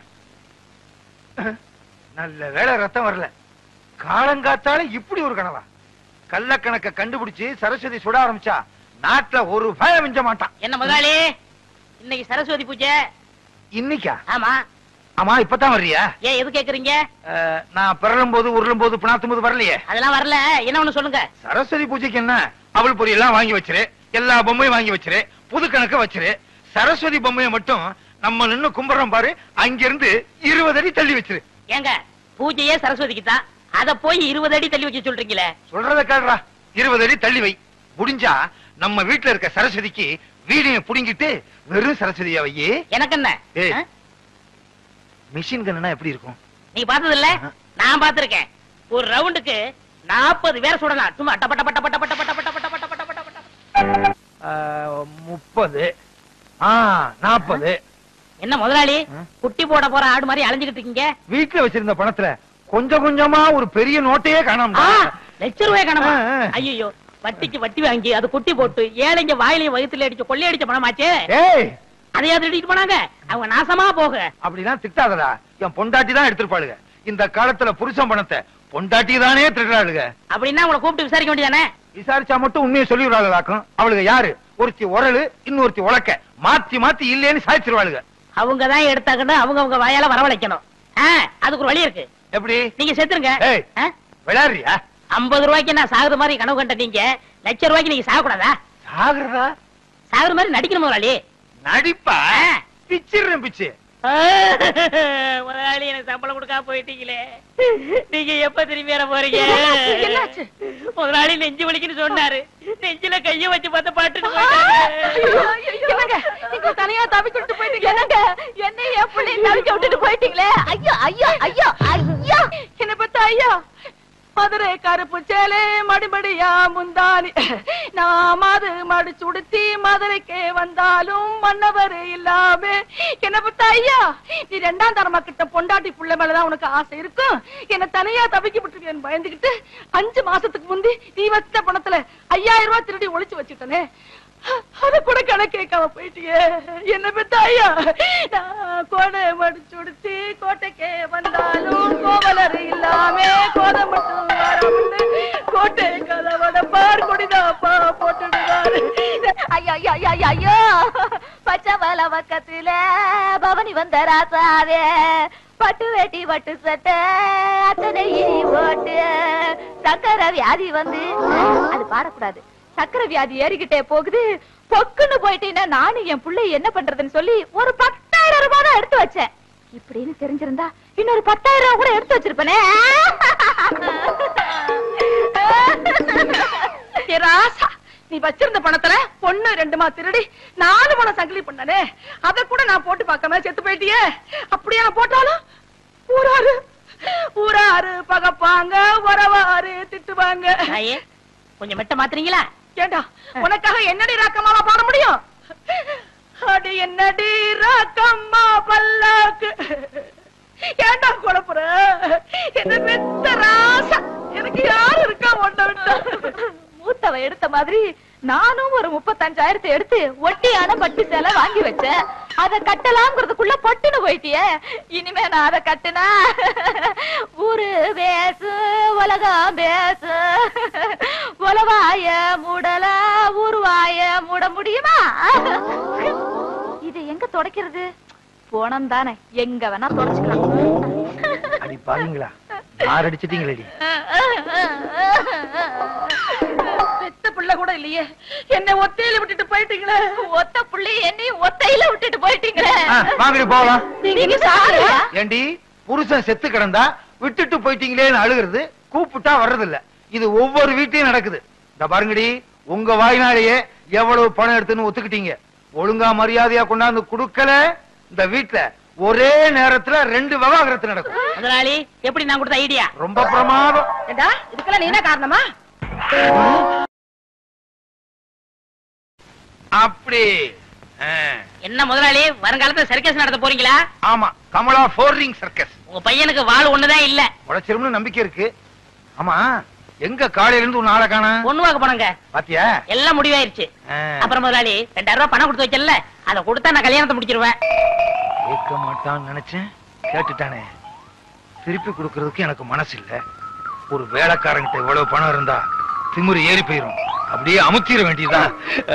ஆ. நல்ல வேளை ரத்தம் வரல காலங்காத்தால இப்படி ஒரு கனவா கள்ளக்கணக்க கண்டுபிடிச்சு சரஸ்வதி சுட ஆரம்பிச்சா நாட்டுல ஒரு பயம் மிஞ்ச மாட்டான் என்ன முதலாளி இன்னைக்கு சரஸ்வதி பூஜை இன்னைக்கா ஆமா ஆமா இப்பதான் வர்றியா ஏன் எது கேக்குறீங்க அஹ், நான் பிறலும் போது உருளும் போது பிணாத்தும் போது வரலையே அதெல்லாம் வரல என்ன ஒண்ணு சொல்லுங்க சரஸ்வதி பூஜைக்கு என்ன அவள் பொரி எல்லாம் வாங்கி வச்சிரு எல்லா பொம்மையும் வாங்கி வச்சிரு புது கணக்க வச்சிரு சரஸ்வதி பொம்மையை மட்டும் நம்ம நின்னு கும்பிடுறோம் பாரு அங்கிருந்து இருபது அடி தள்ளி வச்சிரு ஏங்க பூஜையே சரஸ்வதிக்கு தான் அத போய் இருபது அடி தள்ளி வச்சு சொல்றீங்களே சொல்றத கேடுறா இருபது அடி தள்ளி வை முடிஞ்சா நம்ம வீட்டுல இருக்க சரஸ்வதிக்கு வீடியை புடுங்கிட்டு வெறும் சரஸ்வதியா வையே எனக்கு என்ன ஏய். ஆ? மிஷின் கண்ணுனா எப்படி இருக்கும் நீ பார்த்தது இல்ல ஆஹா. நான் பார்த்திருக்கேன் ஒரு ரவுண்டுக்கு நாற்பது பேர் சுடலாம் சும்மா டப்ப டப்ப டப்ப டப்ப டப்ப டப்ப டப்ப டப்ப டப்ப டப்ப டப்ப. முப்பது ஆ நாற்பது என்ன முதலாளி ஆ? குட்டி போட போற ஆடு மாதிரி அலைஞ்சுகிட்டு இருக்கீங்க வீட்டுல வச்சிருந்த பணத்துல கொஞ்சம் கொஞ்சமா ஒரு பெரிய நோட்டையே காணாம ஆ, லட்ச ரூபாய் கணமா ஆ, ஆ. ஐயோ வட்டிக்கு வட்டி வாங்கி அது குட்டி போட்டு ஏழைங்க வாயிலையும் வயித்துல அடிச்சு கொள்ளையடிச்ச பணமாச்சே ஏய் அதையாவது எடுத்துட்டு போனாங்க அவங்க நாசமா போக அப்படிலாம் திட்டாதடா என் பொண்டாட்டி தான் எடுத்துருப்பாளுங்க இந்த காலத்துல புருஷன் பணத்தை பொண்டாட்டி தானே திருடுறாளுங்க அப்படின்னா உங்களை கூப்பிட்டு விசாரிக்க வேண்டியதானே விசாரிச்சா மட்டும் உண்மையை சொல்லிவிடாதாக்கும் அவளுங்க யாரு ஒருத்தி உரலு இன்னொருத்தி உலக்க மாத்தி மாத்தி இல்லேன்னு சாய்ச்சிருவாளுங்க அவங்க தான் எடுத்தாங்கன்னு அவங்க அவங்க வாயால வரவழைக்கணும் ஆ, அதுக்கு ஒரு வழி இருக்கு எப்படி நீங்க செத்துருங்க ஏய். விளையாடுறியா ஐம்பது ரூபாய்க்கு நான் சாகுற மாதிரி கனவு கண்ட நீங்க லட்ச ரூபாய்க்கு நீங்க சாகக்கூடாதா சாகுறதா சாகுற மாதிரி நடிக்கணும் முதலாளி நடிப்பா ஆ. பிச்சிடுறேன் பிச்சு முதலாளி எனக்கு சம்பளம் கொடுக்காம போயிட்டீங்களே நீங்க எப்ப திரும்பி வர போறீங்க என்னாச்சு? என்னாச்சு? முதலாளி நெஞ்சு வலிக்குன்னு சொன்னாரு நெஞ்சில கைய வச்சு பார்த்து பாட்டுட்டு போயிட்டாரு என்னங்க நீங்க தனியா தவிக்கிட்டு போயிட்டீங்க என்னங்க என்ன என் பிள்ளை தவிக்க விட்டுட்டு போயிட்டீங்களே ஐயோ ஐயோ ஐயோ ஐயோ என்ன பத்த ஐயா மதுரை கருப்பு சேலே மடிமடியா முந்தானி நான் மது மடி சுடுத்தி மதுரைக்கே வந்தாலும் மன்னவர் இல்லாம என்ன பத்த ஐயா நீ ரெண்டாம் தரமா கிட்ட பொண்டாட்டி புள்ள மேலதான் உனக்கு ஆசை இருக்கும் என்ன தனியா தவிக்க விட்டுருக்கேன்னு பயந்துகிட்டு அஞ்சு மாசத்துக்கு முந்தி நீ வச்ச பணத்துல ஐயாயிரம் ரூபாய் திருடி ஒளிச்சு வச்சுட்டனே அத கூட கணக்கு கேட்காம போயிட்டியே என்ன பெத்த ஐயா நான் கோடை மடிச்சுடுத்தி கோட்டைக்கே வந்தாலும் கோவலர் இல்லாம கோதை மட்டும் வராமட்டு கோட்டை கதவட பார் குடிதாப்பா போட்டுடுவாரு ஐயோ ஐயோ ஐயோ ஐயோ, ஐயோ பச்சை மலை பக்கத்துல பவனி வந்த ராசாவே பட்டு வேட்டி பட்டு சட்டை அத்தனை இனி போட்டு சக்கரை வியாதி வந்து அது பாடக்கூடாது சக்கரை வியாதி ஏறிக்கிட்டே போகுது பொக்குன்னு போயிட்டீங்கன்னா நானும் என் புள்ளை என்ன பண்றதுன்னு சொல்லி ஒரு பத்தாயிரம் ரூபாய் தான் எடுத்து வச்சேன் இப்படின்னு தெரிஞ்சிருந்தா இன்னொரு பத்தாயிரம் ரூபாய் கூட எடுத்து வச்சிருப்பேனே ஏ ராசா நீ வச்சிருந்த பணத்துல பொண்ணு ரெண்டுமா திருடி நாலு பணம் சங்கிலி பண்ணனே அத கூட நான் போட்டு பார்க்காம செத்து போயிட்டியே அப்படியே நான் போட்டாலும் ஊராரு ஊராரு பகப்பாங்க உறவாரு திட்டுவாங்க தாயே கொஞ்சம் மெட்ட மாத்துறீங்களா ஏண்டா உனக்காக என்னடி ராக்கம்மாவா பாட முடியும் அடி என்னடி ராக்கம்மா பல்லாக்கு ஏண்டா குழப்புற என்ன பெத்த ராசா எனக்கு யாரு இருக்கா ஒண்ண விட்டா மூத்தவ எடுத்த மாதிரி நானும் ஒரு முப்பத்தஞ்சாயிரத்தை எடுத்து ஒட்டியான பட்டு சேலை வாங்கி வச்சேன் அத கட்டலாம்ங்கிறதுக்குள்ள பட்டுன்னு போயிட்டியே இனிமே நான் அத கட்டுனா ஊரு பேசு உலகம் பேசு உலவாய மூடல ஊருவாய மூட முடியுமா இது எங்க தொடக்கிறது போனம் தானே எங்க வேணா தொடச்சுக்கலாம் அடி பாருங்களா யார் அடிச்சிட்டீங்களடி பெத்த பிள்ளை கூட இல்லையே என்ன ஒத்தையில விட்டுட்டு போயிட்டீங்களே ஒத்த புள்ளி என்னையும் ஒத்தையில விட்டுட்டு போயிட்டீங்களே ஆ, வாங்கடி போகலாம் நீங்க சாரியா ஏண்டி புருஷன் செத்து கிடந்தா விட்டுட்டு போயிட்டீங்களேன்னு அழுகிறது கூப்பிட்டா வர்றதில்ல இது ஒவ்வொரு வீட்லயும் நடக்குது இந்த பாருங்கடி உங்க வாய்னாலேயே எவ்வளவு பணம் எடுத்துன்னு ஒத்துக்கிட்டீங்க ஒழுங்கா மரியாதையா கொண்டாந்து குடுக்கல இந்த வீட்ல ஒரே நேரத்துல ரெண்டு விவாகரத்து நடக்கும் முதலாளி எப்படி நான் கொடுத்த ஐடியா ரொம்ப பிரமாதம் ஏண்டா இதுக்கெல்லாம் நீ என்ன காரணமா அப்படி ஆ, என்ன முதலாளி வருங்காலத்துல சர்க்கஸ் நடத்த போறீங்களா ஆமா கமலா போர்ரிங் சர்க்கஸ் உங்க பையனுக்கு வாள் ஒண்ணுதான் இல்ல உழைச்சிரும்னு நம்பிக்கை இருக்கு ஆமா எங்க காலையில இருந்து உன் ஆளை காணா பொண்ணு வாக்க போனங்க பாத்தியா எல்லாம் முடிவாயிருச்சு ஆ, அப்புறம் முதலாளி ரெண்டாயிரம் ரூபாய் பணம் கொடுத்து வச்சல அதை கொடுத்தா நான் கல்யாணத்தை முடிச்சிருவேன் கேட்க மாட்டான்னு நினைச்சேன் கேட்டுட்டானே திருப்பி கொடுக்கறதுக்கு எனக்கு மனசு இல்ல ஒரு வேலைக்காரங்கிட்ட இவ்வளவு பணம் இருந்தா திமிரு ஏறி போயிரும் அப்படியே அமுத்திர வேண்டியதுதான்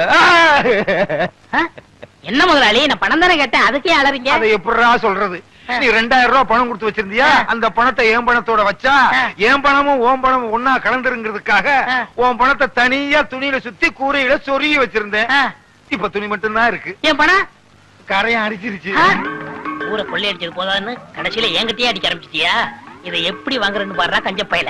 ஆ? என்ன முதலாளி நான் பணம் தானே கேட்டேன் அதுக்கே அலறீங்க அதை எப்படிடா சொல்றது நீ ரெண்டாயிரம் ரூபாய் பணம் கொடுத்து வச்சிருந்தியா அந்த பணத்தை என் பணத்தோட வச்சா என் பணமும் உன் பணமும் ஒன்னா கலந்துருங்கிறதுக்காக ஆ. உன் பணத்தை தனியா துணியில சுத்தி கூரையில சொருகி வச்சிருந்தேன் ஆ. இப்ப துணி மட்டும்தான் இருக்கு என் பணம் கரையான் அடிச்சிருச்சு ஆ? ஊரை கொள்ளை அடிச்சது போதான்னு கடைசியில என்கிட்டயே அடிக்க ஆரம்பிச்சிட்டியா இதை எப்படி வாங்குறேன்னு பாடுறா கஞ்ச பையல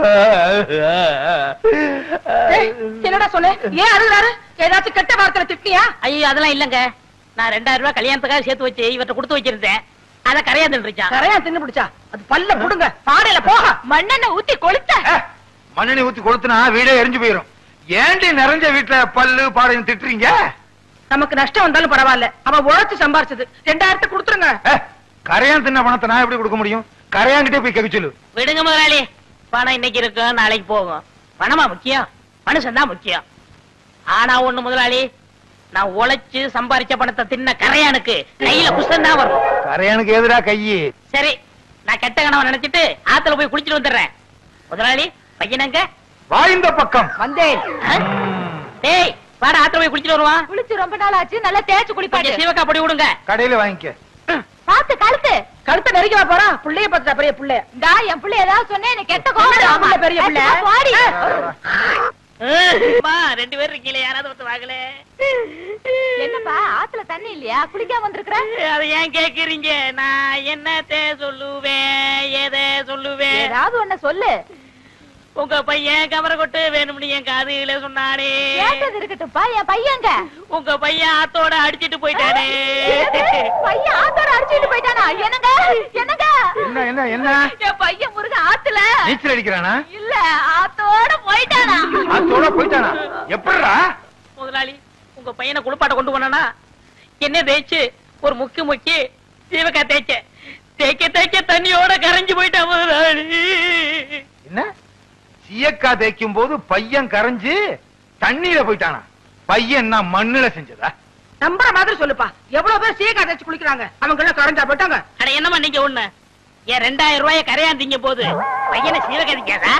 ஏய், என்னடா சொல்லு ஏன் அழுகுறாரு ஏதாச்சும் கெட்ட வார்த்தையில திட்டியா ஐயோ அதெல்லாம் இல்லங்க நான் ரெண்டாயிரம் ரூபாய் கல்யாணத்துக்காக சேர்த்து வச்சு இவர்ட்ட கொடுத்து வச்சிருந்தேன் அதை கரையா தின்றுச்சான் கரையா தின்னு பிடிச்சா அது பல்ல புடுங்க பாடையில போக மண்ணெண்ணெய் ஊத்தி கொளுத்த ஏ, மண்ணெண்ணெய் ஊத்தி கொளுத்துனா வீடே எரிஞ்சு போயிரும் ஏண்டி நிறைஞ்ச வீட்டுல பல்லு பாடையும் திட்டுறீங்க நமக்கு நஷ்டம் வந்தாலும் பரவாயில்ல அவன் உழைச்சு சம்பாரிச்சது ரெண்டாயிரத்தை கொடுத்துருங்க ஏ, கரையான் தின்ன பணத்தை நான் எப்படி கொடுக்க முடியும் கரையான்கிட்டே போய் கேட்க சொல்லு விடுங்க முதலாளி பணம் இன்னைக்கு இருக்கும் நாளைக்கு போகும் பணமா முக்கியம் மனுஷன் தான் முக்கியம் ஆனா ஒண்ணு முதலாளி நான் உழைச்சு சம்பாரிச்ச பணத்தை தின்ன கரையானுக்கு கையில புஷ்டம் தான் வரும் கரையானுக்கு எதிரா கையி சரி நான் கெட்ட கனவை நினைச்சிட்டு ஆத்துல போய் குளிச்சிட்டு வந்துடுறேன் முதலாளி பையனங்க வாய்ந்த பக்கம் வந்தேன் ஆ? டேய் வாடா ஆத்துல போய் குளிச்சிட்டு வருவான் குளிச்சு ரொம்ப நாள் ஆச்சு நல்லா தேய்ச்சு குளிப்பாட்டு கொஞ்சம் சீவக்கா பொடி விடுங்க கடையில வாங்கிக்க பாத்து கழுத்து கழுத்தை நெருங்கி போறா புள்ளைய பார்த்தா பெரிய புள்ளைய டா என் பிள்ளை ஏதாவது சொன்னேன் எனக்கு கெட்ட என்னடா கோவம் புள்ள பெரிய புள்ள? பாடி அம்மா, ரெண்டு பேரும் இருக்கீங்களே யாராவது ஒருத்தர் வாங்கல என்னப்பா ஆத்துல தண்ணி இல்லையா குளிக்காம வந்திருக்கிற அதை ஏன் கேக்குறீங்க நான் என்னத்த சொல்லுவேன் எதை சொல்லுவேன் ஏதாவது ஒண்ணு சொல்லு உங்க பையன் கமர கொட்டு வேணும்னு என் காதுல சொன்னானே கேட்டது இருக்கட்டும்ப்பா என் பையங்க உங்க பையன் ஆத்தோட அடிச்சிட்டு போயிட்டானே பையன் ஆத்தோட அடிச்சுட்டு போயிட்டானா என்னங்க என்னங்க என்ன என்ன என்ன என் பையன் முருக ஆத்துல நீச்சல் அடிக்கிறானா இல்ல ஆத்தோட போயிட்டானா அதோட போயிட்டானா எப்படிடா முதலாளி உங்க பையனை குளிப்பாட்ட கொண்டு போனானா என்ன தேய்ச்சு ஒரு முக்கி முக்கி சீவக்கா தேய்ச்ச தேய்க்க தேய்க்க தண்ணியோட கரைஞ்சு போயிட்டான் முதலாளி என்ன சீயக்கா தேய்க்கும் போது பையன் கரைஞ்சு தண்ணீர போயிட்டானா பையன் என்ன மண்ணுல செஞ்சதா நம்புற மாதிரி சொல்லுப்பா எவ்வளவு பேர் சீக்கா தேய்ச்சு குளிக்கிறாங்க அவங்க எல்லாம் கரைஞ்சா போயிட்டாங்க அட என்னம்மா நீங்க ஒண்ணு ஏன் ரெண்டாயிரம் ரூபாய கரையாந்தீங்க போது பையனை சீரகதிக்காதா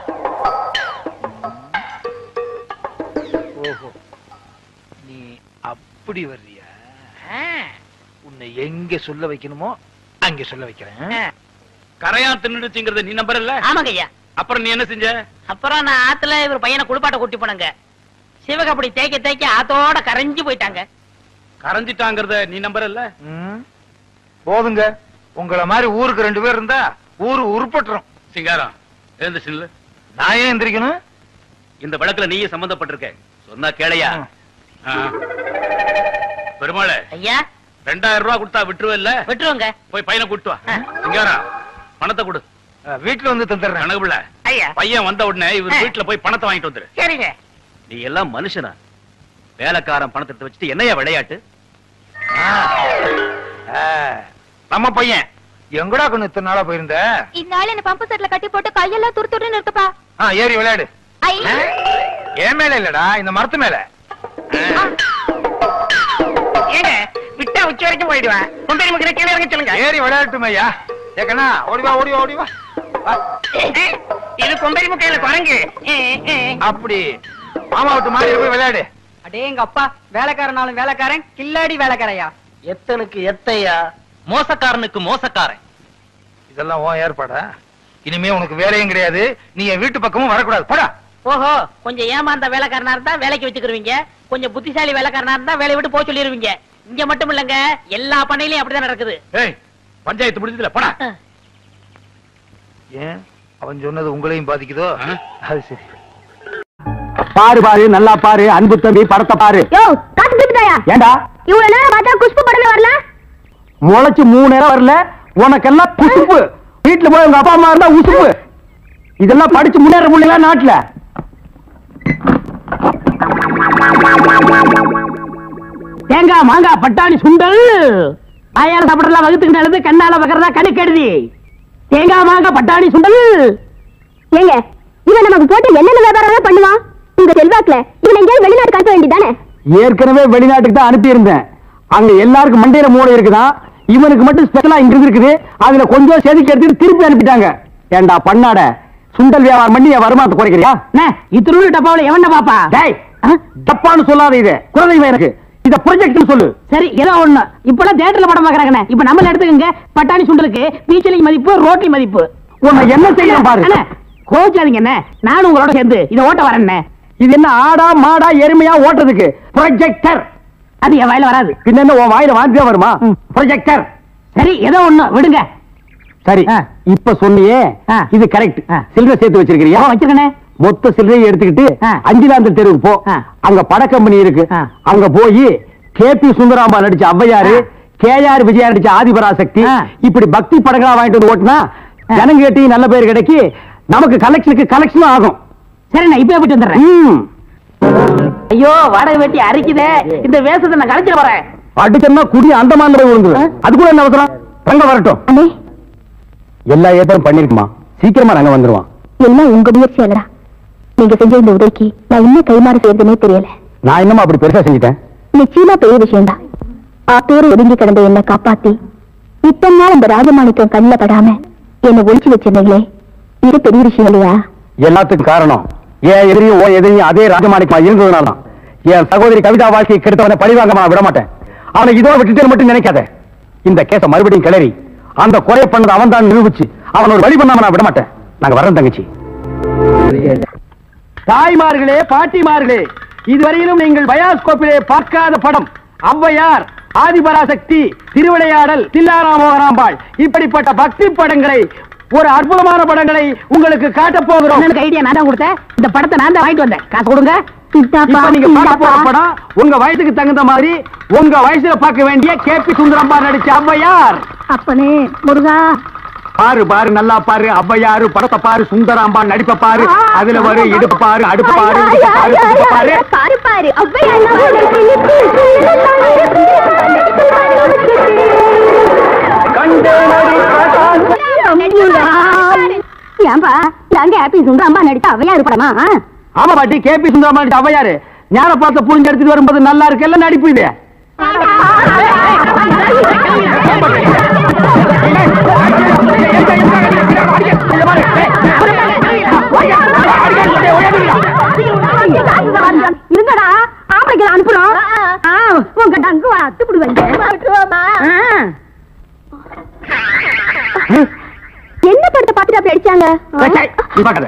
ஓஹோ நீ அப்படி வர்றியா உன்னை எங்க சொல்ல வைக்கணுமோ அங்க சொல்ல வைக்கிறேன் கரையா தின்னுடுச்சுங்கிறத நீ நம்பறல்ல ஆமாங்க ஐயா அப்புறம் நீ என்ன செஞ்ச அப்புறம் நான் ஆத்துல இவர் பையனை குளிப்பாட்ட கூட்டி போனங்க சிவகப்படி தேய்க்க தேய்க்க ஆத்தோட கரைஞ்சு போயிட்டாங்க கரைஞ்சிட்டாங்கிறத நீ நம்பறல்ல ம். போதுங்க உங்கள மாதிரி ஊருக்கு ரெண்டு பேர் இருந்தா ஊரு உருப்பட்டுரும் சிங்காரம் எழுந்து சில்லு நான் ஏன் எந்திரிக்கணும் இந்த வழக்குல நீயே சம்பந்தப்பட்டிருக்க சொன்னா கேளையா ஆ. பெருமாளே ஐயா ரெண்டாயிரம் ரூபாய் கொடுத்தா விட்டுருவல்ல விட்டுருவோங்க போய் பையனை கூட்டு வா சிங்காரம் பணத்தை கொடு அஹ், வீட்டுல வந்து தந்துடுறேன் கணக்கு பிள்ளை ஐயா பையன் வந்த உடனே இவர் ஆ. வீட்டுல போய் பணத்தை வாங்கிட்டு வந்துரு சரிங்க நீ எல்லாம் மனுஷனா வேலைக்காரன் பணத்தை எடுத்து வச்சுட்டு என்னையா விளையாட்டு அஹ், நம்ம பையன் எங்கடா கொண்டு இத்தனை நாளா போயிருந்த இந்நாள் என்ன பம்பு செட்ல கட்டி போட்டு கையெல்லாம் துரு துருன்னு இருக்குப்பா ஆ, ஏறி விளையாடு ஐ அஹ், என் மேல இல்லடா இந்த மரத்து மேல ஏங்க விட்டா உச்சி வரைக்கும் போயிடுவேன் கொண்டு நமக்கு கீழே இறங்க சொல்லுங்க ஏறி விளையாட்டுமே ஐயா ஏக்கண்ணா ஓடி வா ஓடி வா ஓடி வா வா. இது கொம்பரி முக்கையில குரங்கு அப்படி மாமா விட்டு மாறி போய் விளையாடு அடே எங்க அப்பா வேலைக்காரனாலும் வேலைக்காரன் கில்லாடி வேலைக்காரையா எத்தனுக்கு எத்தையா மோசக்காரனுக்கு மோசக்காரன் இதெல்லாம் உன் ஏற்பாடா இனிமே உனக்கு வேலையும் கிடையாது நீ என் வீட்டு பக்கமும் வரக்கூடாது போடா ஓஹோ கொஞ்சம் ஏமாந்த வேலைக்காரனா இருந்தா வேலைக்கு வச்சுக்கிருவீங்க கொஞ்சம் புத்திசாலி வேலைக்காரனா இருந்தா வேலையை விட்டு போக சொல்லிருவீங்க இங்க மட்டும் இல்லங்க எல்லா பண்ணையிலயும் அப்படிதான் நடக்குது ஏய் பஞ்சாயத்து முடிஞ்சதுல போடா ஏன் அவன் சொன்னது உங்களையும் பாதிக்குதோ ஆ? அது சரி பாரு பாரு நல்லா பாரு அன்பு தம்பி படத்தை பாரு யோ காசு திருப்பிட்டாயா ஏண்டா இவ்வளவு நேரம் பார்த்தா குஷ்பு படமே வரல முளைச்சு மூணு நேரம் வரல உனக்கெல்லாம் குசுப்பு வீட்டுல போய் உங்க அப்பா அம்மா இருந்தா உசுப்பு இதெல்லாம் படிச்சு முன்னேற முடியல நாட்டுல தேங்காய் மாங்காய் பட்டாணி சுண்டல் ஆயால சாப்பிடலாம் வகுத்துக்கு நல்லது கண்ணால வகரதா கணக்கு எழுதி தேங்காய் மாங்காய் பட்டாணி சுண்டல் ஏங்க இவன் நமக்கு போட்டு என்னென்ன வியாபாரம் பண்ணுவான் உங்க செல்வாக்குல இவன் எங்கேயாவது வெளிநாட்டுக்கு அனுப்ப வேண்டியதானே ஏற்கனவே வெளிநாட்டுக்கு தான் அனுப்பி இருந்தேன் அங்க எல்லாருக்கும் மண்டையில மூளை இருக்குதான் இவனுக்கு மட்டும் ஸ்பெஷலா இங்க இருக்குது அதுல கொஞ்சம் செதுக்கி எடுத்துட்டு திருப்பி அனுப்பிட்டாங்க ஏண்டா பண்ணாட சுண்டல் வியாபாரம் பண்ணி என் வருமானத்தை குறைக்கிறியா இத்திரு டப்பாவில எவன பாப்பா டேய் டப்பான்னு சொல்லாத இது குழந்தை எனக்கு இத ப்ரொஜெக்ட்னு சொல்லு சரி ஏதோ ஒண்ணு இப்பெல்லாம் தியேட்டர்ல படம் பாக்குறாங்க இப்ப நம்மள எடுத்துக்கங்க பட்டாணி சுண்டலுக்கு பீச்சலி மதிப்பு ரோட்டி மதிப்பு உன்னை என்ன செய்யணும் பாரு கோச்சாதீங்க என்ன நானும் உங்களோட சேர்ந்து இத ஓட்ட வரேன் இது என்ன ஆடா மாடா எருமையா ஓட்டுறதுக்கு ப்ரொஜெக்டர் அது என் வாயில வராது பின்ன என்ன உன் வாயில வாந்தியா வருமா ப்ரொஜெக்டர் சரி ஏதோ ஒண்ணு விடுங்க சரி இப்ப சொன்னியே இது கரெக்ட் சில்லறை சேர்த்து வச்சிருக்கிறியா வச்சிருக்கனே மொத்த சில்லறையை எடுத்துக்கிட்டு அஞ்சிலாந்த தெருவுக்கு போ அங்க பட கம்பெனி இருக்கு அங்க போய் கே பி சுந்தராம்பா நடிச்ச ஔவையாரு கே ஆர் விஜயா நடிச்ச ஆதிபராசக்தி இப்படி பக்தி படங்களா வாங்கிட்டு வந்து ஓட்டுனா ஜனங்க கிட்டயும் நல்ல பேர் கிடைக்கி நமக்கு கலெக்ஷனுக்கு கலெக்ஷனும் ஆகும் சரி நான் இப்ப போயிட்டு வந்துடுறேன் ஐயோ வாடகை வெட்டி அரிக்குதே இந்த வேஷத்தை நான் கலைச்சிட வரேன் அடிச்சோம்னா குடி அந்த மாதிரி விழுந்து அது கூட என்ன அவசரம் ரங்க வரட்டும் அண்ணே எல்லா ஏற்பாடும் பண்ணிருக்குமா சீக்கிரமா ரங்க வந்துருவான் எல்லாம் உங்க முயற்சி அல்லடா நீங்க செஞ்ச இந்த உதவிக்கு நான் இன்னும் கைமாறு செய்யறதுனே தெரியல நான் என்னமா அப்படி பெருசா செஞ்சுட்டேன் நிச்சயமா பெரிய விஷயம்தான் ஆத்தோடு ஒதுங்கி கிடந்த என்னை காப்பாத்தி இத்தனை நாள் இந்த ராஜமாணிக்கம் கண்ணில் படாம என்னை ஒழிச்சு வச்சிருந்தீங்களே இது பெரிய விஷயம் இல்லையா எல்லாத்துக்கும் காரணம் என் எதிரியும் ஓ எதிரியும் அதே ராஜமாணிக்கமா இருந்ததுனால தான் என் சகோதரி கவிதா வாழ்க்கையை கெடுத்தவனை பழிவாங்க நான் விட மாட்டேன் அவனை இதோட விட்டுட்டு மட்டும் நினைக்காத இந்த கேஸ மறுபடியும் கிளறி அந்த குறைய பண்ணது அவன் தான் நிரூபிச்சு அவன் ஒரு வழி பண்ணாம நான் விட மாட்டேன் நாங்க வரோம் தங்கச்சி தாய்மார்களே பாட்டிமார்களே இதுவரையிலும் நீங்கள் பயாஸ்கோப்பிலே பார்க்காத படம் ஔவையார் ஆதிபராசக்தி திருவிளையாடல் தில்லாராமோகராம்பாள் இப்படிப்பட்ட பக்தி படங்களை ஒரு அற்புதமான படங்களை உங்களுக்கு காட்டப் போகிறோம் எனக்கு ஐடியா நான் தான் கொடுத்தேன் இந்த படத்தை நான் தான் வாங்கிட்டு வந்தேன் காசு கொடுங்க இப்ப நீங்க பார்க்க போற படம் உங்க வயசுக்கு தகுந்த மாதிரி உங்க வயசுல பார்க்க வேண்டிய கே பி சுந்தரம்பா நடிச்ச ஔவையார் அப்பனே முருகா பாரு பாரு நல்லா பாரு ஔவையாரு படத்தை பாரு சுந்தராம்பா நடிப்ப பாரு அதுல வரு இடுப்பு பாரு அடுப்பு பாரு இடுப்பு பாரு துடுப்பு பாரு பாரு பாரு ஔவையா ஏன்பா நாங்க ஹாப்பி சுந்தரம்மா நடித்த ஔவையாரு படமா ஆமா பாட்டி கே பி சுந்தரமா நடிச்ச ஔவையாரு ஞான பார்த்த புரிஞ்சு எடுத்துட்டு வரும்போது நல்லா இருக்குல்ல நடிப்பு இது இருங்கடா ஆம்பளைக்கு அனுப்புறோம் ஆ, உங்க டங்கு அத்து விடுவாங்க என்ன படத்தை பார்த்துட்டு அப்படி அடிச்சாங்க நீ பார்க்காத.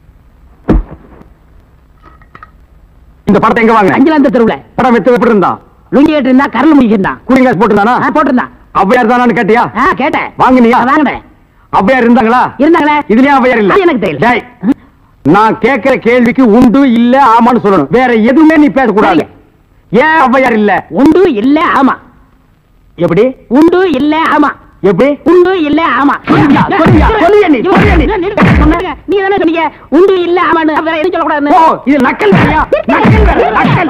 இந்த படத்தை எங்க வாங்க அஞ்சலாந்த தெருவுல படம் வெத்து எப்படி இருந்தான் லுங்கி கேட்டு இருந்தா கரல் முடிக்கிருந்தான் கூலிங் கிளாஸ் போட்டுருந்தானா போட்டிருந்தான் ஔவையார் தானான்னு கேட்டியா ஆ, கேட்டேன் வாங்கினியா ஆ, வாங்கினேன் ஔவையார் இருந்தாங்களா இருந்தாங்களே இதுலயே ஔவையார் இல்ல அது எனக்கு தெரியல. டேய், நான் கேட்கிற கேள்விக்கு உண்டு இல்ல ஆமான்னு சொல்லணும் வேற எதுவுமே நீ பேசக்கூடாது ஏன் ஔவையார் இல்ல உண்டு இல்ல ஆமா எப்படி உண்டு இல்ல ஆமா எப்படி உண்டு இல்ல ஆமா சொல்லுயா, சொல்லுயா, சொல்லுயா நீ, சொல்லுயா நீ. சொன்னாங்க. நீ தானே சொன்னீங்க உண்டு இல்ல ஆமான்னு வேற எதுவும் சொல்லக்கூடாதுன்னு ஓ இது நக்கல் வேறையா நக்கல் வேற நக்கல்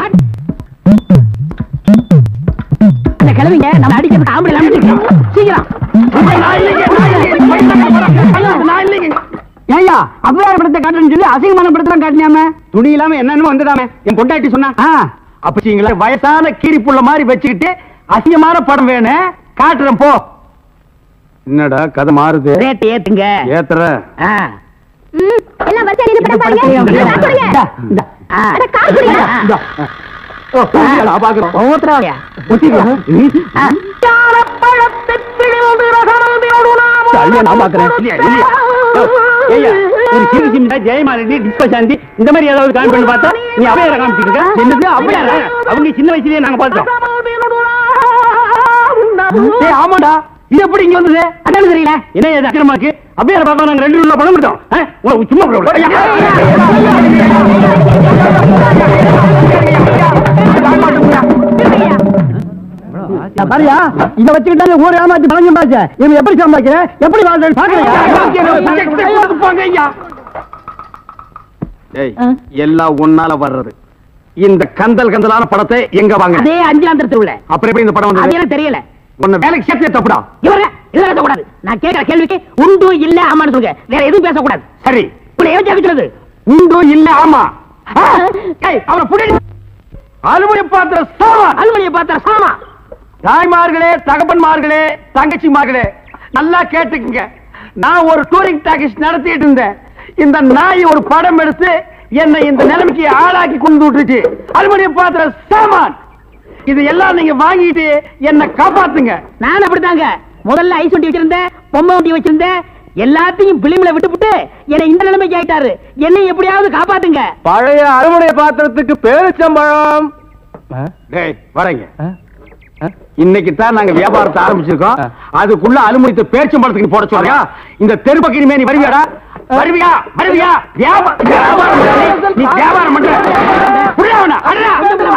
இந்த கிழவிங்க நம்ம அடிக்கிறதுக்கு ஆம்பளை இல்லாம நிக்கிறோம். சீக்கிரம் நான் இல்லைங்க, நான் இல்லைங்க. நான் இல்லைங்க. ஏய்யா அவ்வையார் படத்தை காட்டுறேன்னு சொல்லி அசிங்கமான படத்தை காட்டினாம துணி இல்லாம என்னன்னு வந்துடாம என் பொண்டாட்டி சொன்னா அப்பச்சிங்களா வயசான கீரி புள்ள மாதிரி வச்சுக்கிட்டு அசிங்கமான படம் வேணும் காட்டுறேன் போ என்னடா கதை மாறுது ரேட் ஏத்துங்க ஏத்துற ஆ. ம், எல்லாம் வரிசையா நின்னு படம் பாருங்க காசு கொடுங்க. ஆ. அட, காசு கொடுங்க. இந்தா. ஓ, புரியுதா, பாக்குறோம். ஒவ்வொருத்தராவயா? ஒத்திக்கலாம். ஆ. தள்ளியா, நான் பாக்குறேன். இல்லையா, இல்லையா. ஓ, ஏய்யா, ஒரு சிறு சின்ன ஜெயமாலினி டிஸ்பசாந்தி இந்த மாதிரி ஏதாவது காமி பண்ணி பார்த்தா நீ அவையார காமிச்சிட்டு இருக்க என்னது அவையாரா அவங்க சின்ன வயசுலயே நாங்க பார்த்தோம் ஏய் ஆமாடா இது எப்படி இங்க வந்தது அதான் தெரியல என்ன இது அக்கிரமாக்கு அவையார பாப்பா நாங்க ரெண்டு ரூபா பணம் கொடுத்தோம் ஆ? உனக்கு சும்மா விட பாரியா இத வச்சுக்கிட்டாங்க ஊர் ஏமாத்தி பணம் சம்பாதிச்ச இவன் எப்படி சம்பாதிக்கிற எப்படி வாழ்றது பாக்குறீங்க எல்லாம் ஒன்னால வர்றது இந்த கந்தல் கந்தலான படத்தை எங்க வாங்க அதே அஞ்சாந்தர தெருவுல அப்புறம் எப்படி இந்த படம் அது வந்தது எனக்கு தெரியல உன்னை வேலைக்கு சேர்த்து தப்புடா இவர இதெல்லாம் பேசக்கூடாது நான் கேட்கிற கேள்விக்கு உண்டு இல்ல ஆமான்னு சொல்லுங்க வேற எதுவும் பேசக்கூடாது சரி இப்படி ஏன் ஜெபிக்கிறது உண்டு இல்ல ஆமா ஆ, ஏய், அவனை புடி அலுவலி பாத்திர சாமான் அலுவலியை பார்த்தா சாமா தாய்மார்களே தகப்பன்மார்களே தங்கச்சிமார்களே நல்லா கேட்டுக்குங்க நான் ஒரு டூரிங் டாக்கிஸ் நடத்திட்டு இருந்தேன் இந்த நாய் ஒரு படம் எடுத்து என்னை இந்த நிலைமைக்கு ஆளாக்கி கொண்டு விட்டுச்சு அலுமினிய பாத்திர சாமான் இது எல்லாம் நீங்க வாங்கிட்டு என்ன காப்பாத்துங்க நான் அப்படித்தாங்க முதல்ல ஐஸ் வண்டி வச்சிருந்தேன் பொம்மை வண்டி வச்சிருந்தேன் எல்லாத்தையும் பிலிம்ல விட்டுப்புட்டு என்னை இந்த நிலைமைக்கு ஆயிட்டாரு என்னை எப்படியாவது காப்பாத்துங்க பழைய அறுவடை பாத்திரத்துக்கு பேரிச்சம்பழம் டேய் வரேங்க இன்னைக்கு தான் நாங்க வியாபாரத்தை ஆரம்பிச்சிருக்கோம் அதுக்குள்ள அலுமினியத்தை பேரிச்சம்பழத்துக்கு நீ போட சொல்றியா இந்த தெரு பக்கம் இனிமே நீ வருவியாடா வருவியா வருவியா வியாபாரம் வியாபாரம் பண்ற. நீ வியாபாரம் பண்ற புரியவனா அடடா